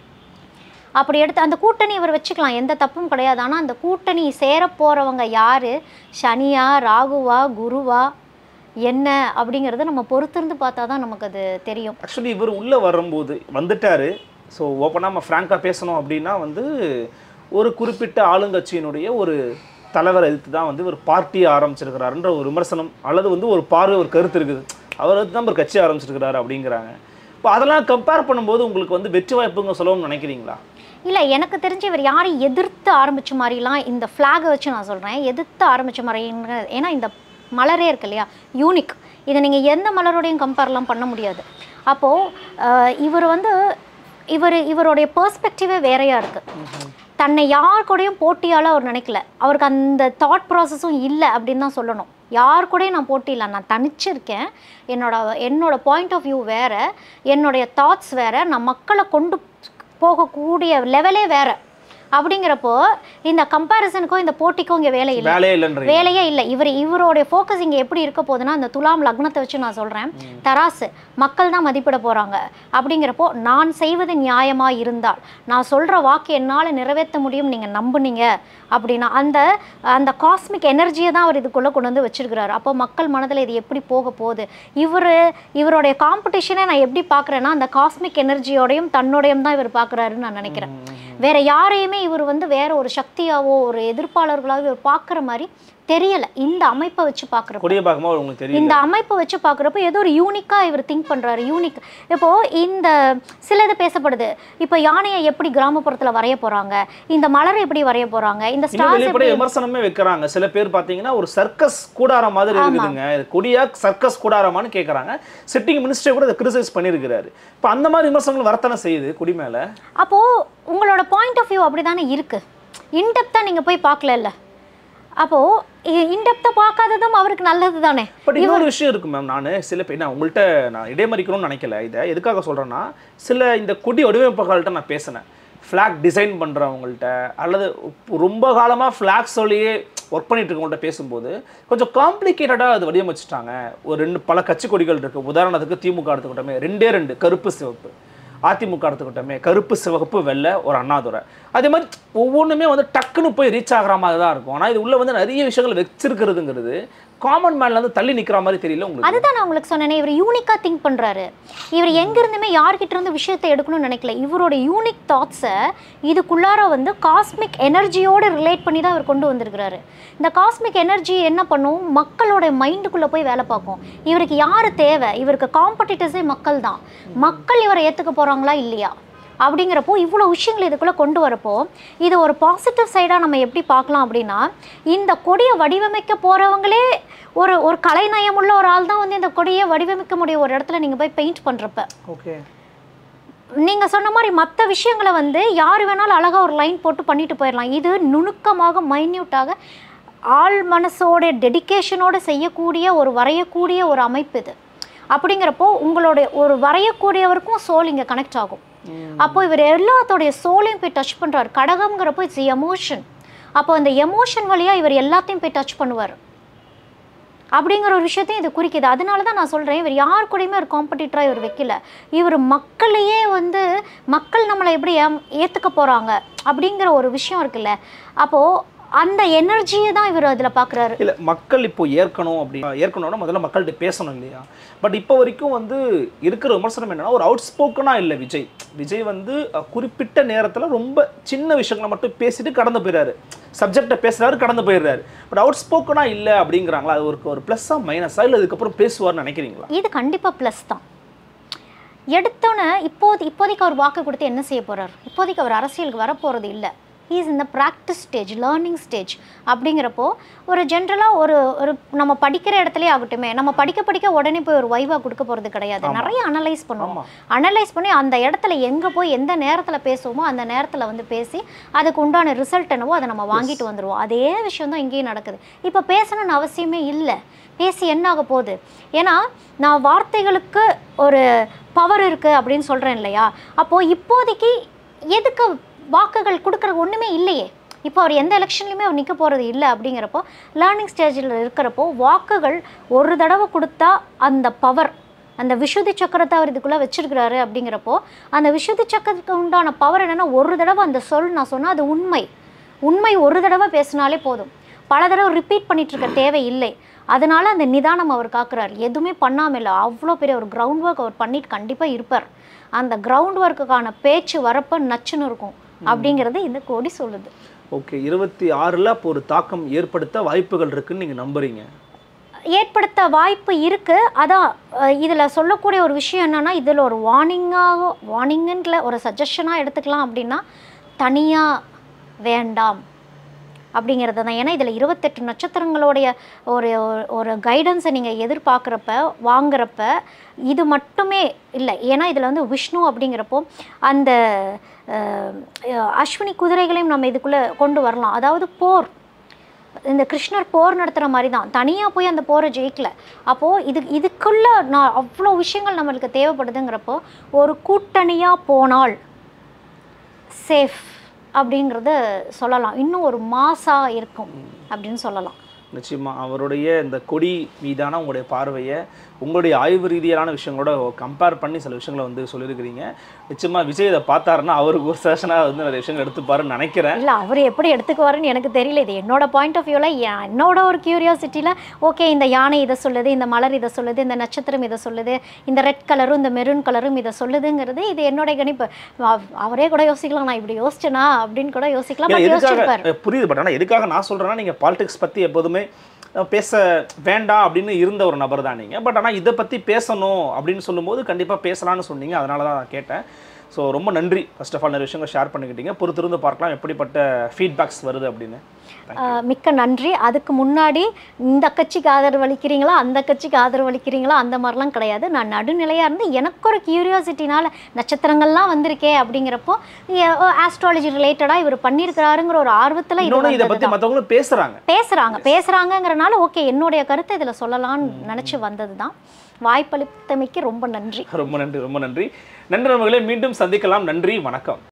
அப்படி எடுத்து அந்த கூட்டணி இவர் வச்சுக்கலாம் எந்த தப்பும் கிடையாது ஆனால் அந்த கூட்டணி சேர போகிறவங்க யார் சனியா ராகுவா குருவா என்ன அப்படிங்கிறத நம்ம பொறுத்திருந்து பார்த்தா தான் நமக்கு அது தெரியும்
ஆக்சுவலி இவர் உள்ளே வரும்போது வந்துட்டாரு ஸோ ஓப்பனாக நம்ம ஃப்ராங்காக பேசணும் அப்படின்னா வந்து ஒரு குறிப்பிட்ட ஆளுங்கட்சியினுடைய ஒரு தலைவரை எதிர்த்து தான் வந்து ஒரு பார்ட்டியை ஆரம்பிச்சிருக்கிறாருன்ற ஒரு விமர்சனம் அல்லது வந்து ஒரு பார்வை ஒரு கருத்து இருக்குது அவர் வந்து தான் ஒரு கட்சி ஆரம்பிச்சிருக்கிறாரு அப்படிங்கிறாங்க இப்போ அதெல்லாம் கம்பேர் பண்ணும்போது உங்களுக்கு வந்து வெற்றி வாய்ப்புங்க சொல்லணும்னு நினைக்கிறீங்களா
இல்லை எனக்கு தெரிஞ்சு இவர் யாரையும் எதிர்த்து ஆரம்பித்த மாதிரிலாம் இந்த ஃப்ளாகை வச்சு நான் சொல்கிறேன் எதிர்த்து ஆரம்பித்த மாதிரி ஏன்னா இந்த மலரே இருக்கு இல்லையா யூனிக் இதை நீங்கள் எந்த மலரோடையும் கம்பேர்லாம் பண்ண முடியாது அப்போது இவர் வந்து இவர் இவருடைய பெர்ஸ்பெக்டிவே வேறையாக இருக்குது தன்னை யார் கூடயும் போட்டியால் அவர் நினைக்கல அவருக்கு அந்த தாட் ப்ராசஸும் இல்லை அப்படின்னு தான் சொல்லணும் யார் கூடயும் நான் போட்டி இல்லை நான் தனிச்சிருக்கேன் என்னோட என்னோட பாயிண்ட் ஆஃப் வியூ வேறு என்னுடைய தாட்ஸ் வேறு நான் மக்களை கொண்டு போகக்கூடிய லெவலே வேறு அப்படிங்கிறப்போ இந்த கம்பேரிசனுக்கும் இந்த போட்டிக்கும் இங்கே வேலை இல்லை
வேலையே இல்லைன்றீங்க
வேலையே இல்லை இவர் இவருடைய ஃபோக்கஸ் இங்கே எப்படி இருக்க போகுதுன்னா அந்த துலாம் லக்னத்தை வச்சு நான் சொல்கிறேன் தராசு மக்கள் தான் மதிப்பிட போகிறாங்க அப்படிங்கிறப்போ நான் செய்வது நியாயமாக இருந்தால் நான் சொல்கிற வாக்கு என்னால் நிறைவேற்ற முடியும் நீங்கள் நம்புனீங்க அப்படின்னா அந்த அந்த காஸ்மிக் எனர்ஜியை தான் அவர் இதுக்குள்ளே கொண்டு வந்து வச்சிருக்கிறாரு அப்போ மக்கள் மனதில் இது எப்படி போக போகுது இவர் இவருடைய காம்படிஷனை நான் எப்படி பார்க்குறேன்னா அந்த காஸ்மிக் எனர்ஜியோடையும் தன்னோடையும் தான் இவர் பார்க்குறாருன்னு நான் நினைக்கிறேன் வேற யாரையுமே இவர் வந்து வேற ஒரு சக்தியாவோ ஒரு எதிர்ப்பாளர்களாவோ இவர் பார்க்குற மாதிரி தெரியல இந்த அமைப்பை வச்சு பார்க்குறப்ப
கொடிய பார்க்கும்போது உங்களுக்கு தெரியும்
இந்த அமைப்பை வச்சு பார்க்குறப்ப ஏதோ ஒரு யூனிக்கா இவர் திங்க் பண்றாரு யூனிக் இப்போ இந்த சிலது பேசப்படுது இப்போ யானையை எப்படி கிராமப்புறத்துல வரைய போறாங்க இந்த மலரை எப்படி வரைய போறாங்க இந்த
இன்னும்
ஸ்டார்ஸ்
வெளிப்படை
எப்படி
விமர்சனமே வைக்கிறாங்க சில பேர் பாத்தீங்கன்னா ஒரு சர்க்கஸ் கூடாரம் மாதிரி இருக்குதுங்க இது கொடியா சர்க்கஸ் கூடாரமான்னு கேக்குறாங்க சிட்டிங் மினிஸ்டர் கூட அதை கிரிட்டிசைஸ் பண்ணியிருக்கிறாரு இப்போ அந்த மாதிரி விமர்சனங்கள் வரத்தானே செய்யுது குடி மேல
அப்போ உங்களோட பாயிண்ட் ஆஃப் வியூ அப்படிதானே இருக்கு இன்டெப்தா நீங்க போய் பார்க்கல அப்போ இன்டெப்தா பார்க்காததும் அவருக்கு நல்லது தானே
பட் இன்னொரு விஷயம் இருக்கு மேம் நான் சில பேர் நான் உங்கள்கிட்ட நான் இடைமறிக்கணும்னு நினைக்கல இதை எதுக்காக சொல்றேன்னா சில இந்த கொடி வடிவமைப்பாளர்கள்ட்ட நான் பேசினேன் ஃப்ளாக் டிசைன் பண்ணுறவங்கள்ட்ட அல்லது ரொம்ப காலமாக ஃப்ளாக் சொல்லியே ஒர்க் பண்ணிட்டு இருக்கவங்கள்ட்ட பேசும்போது கொஞ்சம் காம்ப்ளிகேட்டடாக அது வடிவமைச்சிட்டாங்க ஒரு ரெண்டு பல கட்சி கொடிகள் இருக்குது உதாரணத்துக்கு திமுக எடுத்துக்கிட்டோமே ரெண்டே ரெண்டு கருப்பு சிவப்பு அதிமுக எடுத்துக்கிட்டோமே கருப்பு சிவப்பு வெள்ளை ஒரு அண்ணாதுரை அதே மாதிரி ஒவ்வொன்றுமே வந்து டக்குன்னு போய் ரீச் ஆகிற மாதிரி தான் இருக்கும் ஆனால் இது உள்ள வந்து நிறைய விஷயங்கள் வச்சிருக்கிறதுங்கிறது காமன் மேன்ல இருந்து தள்ளி நிற்கிற மாதிரி தெரியல உங்களுக்கு
அதுதான் நான் உங்களுக்கு சொன்னேனே இவர் யூனிக்கா திங்க் பண்றாரு இவர் எங்க இருந்துமே யார்கிட்ட இருந்து விஷயத்தை எடுக்கணும்னு நினைக்கல இவரோட யூனிக் தாட்ஸை இதுக்குள்ளார வந்து காஸ்மிக் எனர்ஜியோட ரிலேட் பண்ணி தான் இவர் கொண்டு வந்திருக்கிறாரு இந்த காஸ்மிக் எனர்ஜி என்ன பண்ணும் மக்களோட மைண்டுக்குள்ள போய் வேலை பார்க்கும் இவருக்கு யார் தேவை இவருக்கு காம்படிட்டர்ஸே மக்கள் தான் மக்கள் இவரை ஏத்துக்க போறாங்களா இல்லையா அப்படிங்கிறப்போ இவ்வளோ விஷயங்கள் இதுக்குள்ளே கொண்டு வரப்போ இது ஒரு பாசிட்டிவ் சைடாக நம்ம எப்படி பார்க்கலாம் அப்படின்னா இந்த கொடியை வடிவமைக்க போகிறவங்களே ஒரு ஒரு கலைநயம் உள்ள ஒரு ஆள் தான் வந்து இந்த கொடியை வடிவமைக்க முடியும் ஒரு இடத்துல நீங்கள் போய் பெயிண்ட் பண்ணுறப்ப
ஓகே
நீங்கள் சொன்ன மாதிரி மற்ற விஷயங்களை வந்து யார் வேணாலும் அழகாக ஒரு லைன் போட்டு பண்ணிட்டு போயிடலாம் இது நுணுக்கமாக மைன்யூட்டாக ஆள் மனசோட டெடிகேஷனோட செய்யக்கூடிய ஒரு வரையக்கூடிய ஒரு அமைப்பு இது அப்படிங்கிறப்போ உங்களுடைய ஒரு வரையக்கூடியவருக்கும் சோல் இங்கே கனெக்ட் ஆகும் அப்போ இவர் எல்லாத்தோடைய சோலையும் போய் டச் பண்ணுறாரு கடகம்ங்கிறப்போ இட்ஸ் எமோஷன் அப்போ அந்த எமோஷன் வழியாக இவர் எல்லாத்தையும் போய் டச் பண்ணுவார் அப்படிங்கிற ஒரு விஷயத்தையும் இது குறிக்குது அதனால தான் நான் சொல்கிறேன் இவர் யார் கூடயுமே ஒரு காம்படிட்டராக இவர் வைக்கல இவர் மக்களையே வந்து மக்கள் நம்மளை எப்படி ஏம் ஏற்றுக்க போகிறாங்க அப்படிங்கிற ஒரு விஷயம் இருக்குல்ல அப்போது அந்த எனர்ஜியை தான் இவர் அதில் பார்க்குறாரு
இல்ல மக்கள் இப்போ ஏற்கணும் அப்படி ஏற்கணும்னா முதல்ல மக்கள்கிட்ட பேசணும் இல்லையா பட் இப்போ வரைக்கும் வந்து இருக்கிற விமர்சனம் என்னன்னா ஒரு அவுட் ஸ்போக்கனா இல்லை விஜய் விஜய் வந்து அஹ், குறிப்பிட்ட நேரத்துல ரொம்ப சின்ன விஷயங்களை மட்டும் பேசிட்டு கடந்து போயிடுறாரு சப்ஜெக்டை பேசுறாரு கடந்து போயிடுறாரு பட் அவுட் ஸ்போக்கனா இல்லை அப்படிங்கிறாங்களா அது ஒரு ஒரு ப்ளஸ்ஸா மைனஸா இல்லை இதுக்கப்புறம் பேசுவார்னு நினைக்கிறீங்களா
இது கண்டிப்பாக ப்ளஸ் தான் எடுத்தோன்னே இப்போது இப்போதைக்கு அவர் வாக்கு கொடுத்து என்ன செய்ய போறார் இப்போதைக்கு அவர் அரசியலுக்கு வரப்போகிறது இல்லை இஸ் இந்த ப்ராக்டிஸ் ஸ்டேஜ் லேர்னிங் ஸ்டேஜ் அப்படிங்கிறப்போ ஒரு ஜென்ரலாக ஒரு ஒரு நம்ம படிக்கிற இடத்துலயே ஆகட்டுமே நம்ம படிக்க படிக்க உடனே போய் ஒரு வைவா கொடுக்க போகிறது கிடையாது நிறைய அனலைஸ் பண்ணுவோம்
ஆமா.
அனலைஸ் பண்ணி அந்த இடத்துல எங்கே போய் எந்த நேரத்தில் பேசுவோமோ அந்த நேரத்தில் வந்து பேசி அதுக்கு உண்டான ரிசல்ட் என்னவோ அதை நம்ம வாங்கிட்டு வந்துடுவோம் அதே விஷயம் தான் இங்கேயும் நடக்குது இப்போ பேசணும்னு அவசியமே இல்லை பேசி என்ன ஆக போகுது ஏன்னா நான் வார்த்தைகளுக்கு ஒரு பவர் இருக்குது அப்படின்னு சொல்கிறேன் இல்லையா அப்போது இப்போதைக்கு எதுக்கு வாக்குகள் கொடுக்குற ஒன்றுமே இல்லையே இப்போ அவர் எந்த எலெக்ஷன்லையுமே அவர் நிற்க போகிறது இல்லை அப்படிங்கிறப்போ லேர்னிங் ஸ்டேஜில் இருக்கிறப்போ வாக்குகள் ஒரு தடவை கொடுத்தா அந்த பவர் அந்த விஷுதி சக்கரத்தை அவர் இதுக்குள்ளே வச்சிருக்கிறாரு அப்படிங்கிறப்போ அந்த விஷுதி சக்கரத்துக்கு உண்டான பவர் என்னென்னா ஒரு தடவை அந்த சொல் நான் சொன்னால் அது உண்மை உண்மை ஒரு தடவை பேசினாலே போதும் பல தடவை ரிப்பீட் பண்ணிட்டு இருக்க தேவை இல்லை அதனால அந்த நிதானம் அவர் காக்குறாரு எதுவுமே பண்ணாமல் இல்லை அவ்வளோ பெரிய ஒரு கிரவுண்ட் ஒர்க் அவர் பண்ணிட்டு கண்டிப்பாக இருப்பார் அந்த கிரவுண்ட் ஒர்க்குக்கான பேச்சு வரப்ப நச்சுன்னு இருக்கும் அப்படிங்கிறது இந்த கோடி சொல்லுது
ஓகே இருபத்தி ஆறில் அப்போ ஒரு தாக்கம் ஏற்படுத்த வாய்ப்புகள் இருக்குன்னு நீங்க நம்புறீங்க
ஏற்படுத்த வாய்ப்பு இருக்கு அதான் அஹ், இதுல சொல்லக்கூடிய ஒரு விஷயம் என்னன்னா இதுல ஒரு வார்னிங்காக வார்னிங்குன்ற ஒரு சஜஷனாக எடுத்துக்கலாம் அப்படின்னா தனியா வேண்டாம் அப்படிங்கிறது தான் ஏன்னா இதில் இருபத்தெட்டு நட்சத்திரங்களுடைய ஒரு ஒரு கைடன்ஸை நீங்கள் எதிர்பார்க்குறப்ப வாங்குறப்ப இது மட்டுமே இல்லை ஏன்னா இதில் வந்து விஷ்ணு அப்படிங்கிறப்போ அந்த அஹ், அஸ்வினி குதிரைகளையும் நம்ம இதுக்குள்ளே கொண்டு வரலாம் அதாவது போர் இந்த கிருஷ்ணர் போர் நடத்துகிற மாதிரி தான் தனியாக போய் அந்த போரை ஜெயிக்கல அப்போது இது இதுக்குள்ள நான் அவ்வளோ விஷயங்கள் நம்மளுக்கு தேவைப்படுதுங்கிறப்போ ஒரு கூட்டணியாக போனால் சேஃப் அப்படிங்கிறத சொல்லலாம் இன்னும் ஒரு மாசா இருக்கும் அப்படின்னு சொல்லலாம்
நிச்சயமா அவருடைய இந்த கொடி மீதான உங்களுடைய பார்வையை உங்களுடைய ஆய்வு ரீதியிலான விஷயங்களோட கம்பேர் பண்ணி சில விஷயங்களை வந்து சொல்லியிருக்கிறீங்க நிச்சயமா விஜய் இதை பார்த்தாருன்னா அவருக்கு ஒரு செஷனாக வந்து நிறைய விஷயங்கள் எடுத்துப்பாருன்னு நினைக்கிறேன்
இல்லை அவர் எப்படி எடுத்துக்குவாருன்னு எனக்கு தெரியல இது என்னோட பாயிண்ட் ஆஃப் வியூவில் என்னோட ஒரு கியூரியாசிட்டியில் ஓகே இந்த யானை இதை சொல்லுது இந்த மலர் இதை சொல்லுது இந்த நட்சத்திரம் இதை சொல்லுது இந்த ரெட் கலரும் இந்த மெரூன் கலரும் இதை சொல்லுதுங்கிறது இது என்னோட கணிப்பு அவ- அவரே கூட யோசிக்கலாம் நான் இப்படி யோசிச்சேனா அப்படின்னு கூட யோசிக்கலாம்
ஏன்னா
பட்
எதுக்காக
யோசிச்சிருப்பாரு
அஹ் புரியுது பட் ஆனால் எதுக்காக நான் சொல்கிறேன்னா நீங்கள் பாலிடிக்ஸ் பற்றி எப்போதுமே அஹ், பேச வேண்டாம் அப்படின்னு இருந்த ஒரு நபர் தான் நீங்கள் பட் ஆனால் இதை பற்றி பேசணும் அப்படின்னு சொல்லும்போது கண்டிப்பாக பேசலாம்னு சொன்னீங்க அதனால தான் நான் கேட்டேன் ஸோ ரொம்ப நன்றி ஃபர்ஸ்ட் ஆஃப் ஆல் நிறைய விஷயங்கள் ஷேர் பண்ணிக்கிட்டீங்க பொறுத்திருந்து பார்க்கலாம் எப்படிப்பட்ட ஃபீட்பேக்ஸ் வருது அப்படின்னு
ஆஹ் மிக்க நன்றி அதுக்கு முன்னாடி இந்த கட்சிக்கு ஆதரவு அளிக்கிறீங்களா அந்த கட்சிக்கு ஆதரவு அளிக்கிறீங்களா அந்த மாதிரிலாம் கிடையாது நான் நடுநிலையாக இருந்து எனக்கு ஒரு கியூரியாசிட்டினால நட்சத்திரங்கள்லாம் வந்திருக்கே அப்படிங்கிறப்போ ஆஸ்ட்ராலஜி ரிலேட்டடாக இவர் பண்ணியிருக்கிறாருங்கிற ஒரு ஆர்வத்தில் இது
இன்னொன்று இதை பற்றி
வந்ததுதான்.
மற்றவங்களும் பேசுகிறாங்க
பேசுகிறாங்க பேசுகிறாங்கங்கிறனால ஓகே என்னுடைய கருத்தை இதில் சொல்லலாம்னு நினச்சி வந்தது தான் வாய்ப்பளித்தமைக்கு ரொம்ப நன்றி
ரொம்ப நன்றி ரொம்ப நன்றி நன்றி நண்பர்களே மீண்டும் சந்திக்கலாம் நன்றி வணக்கம்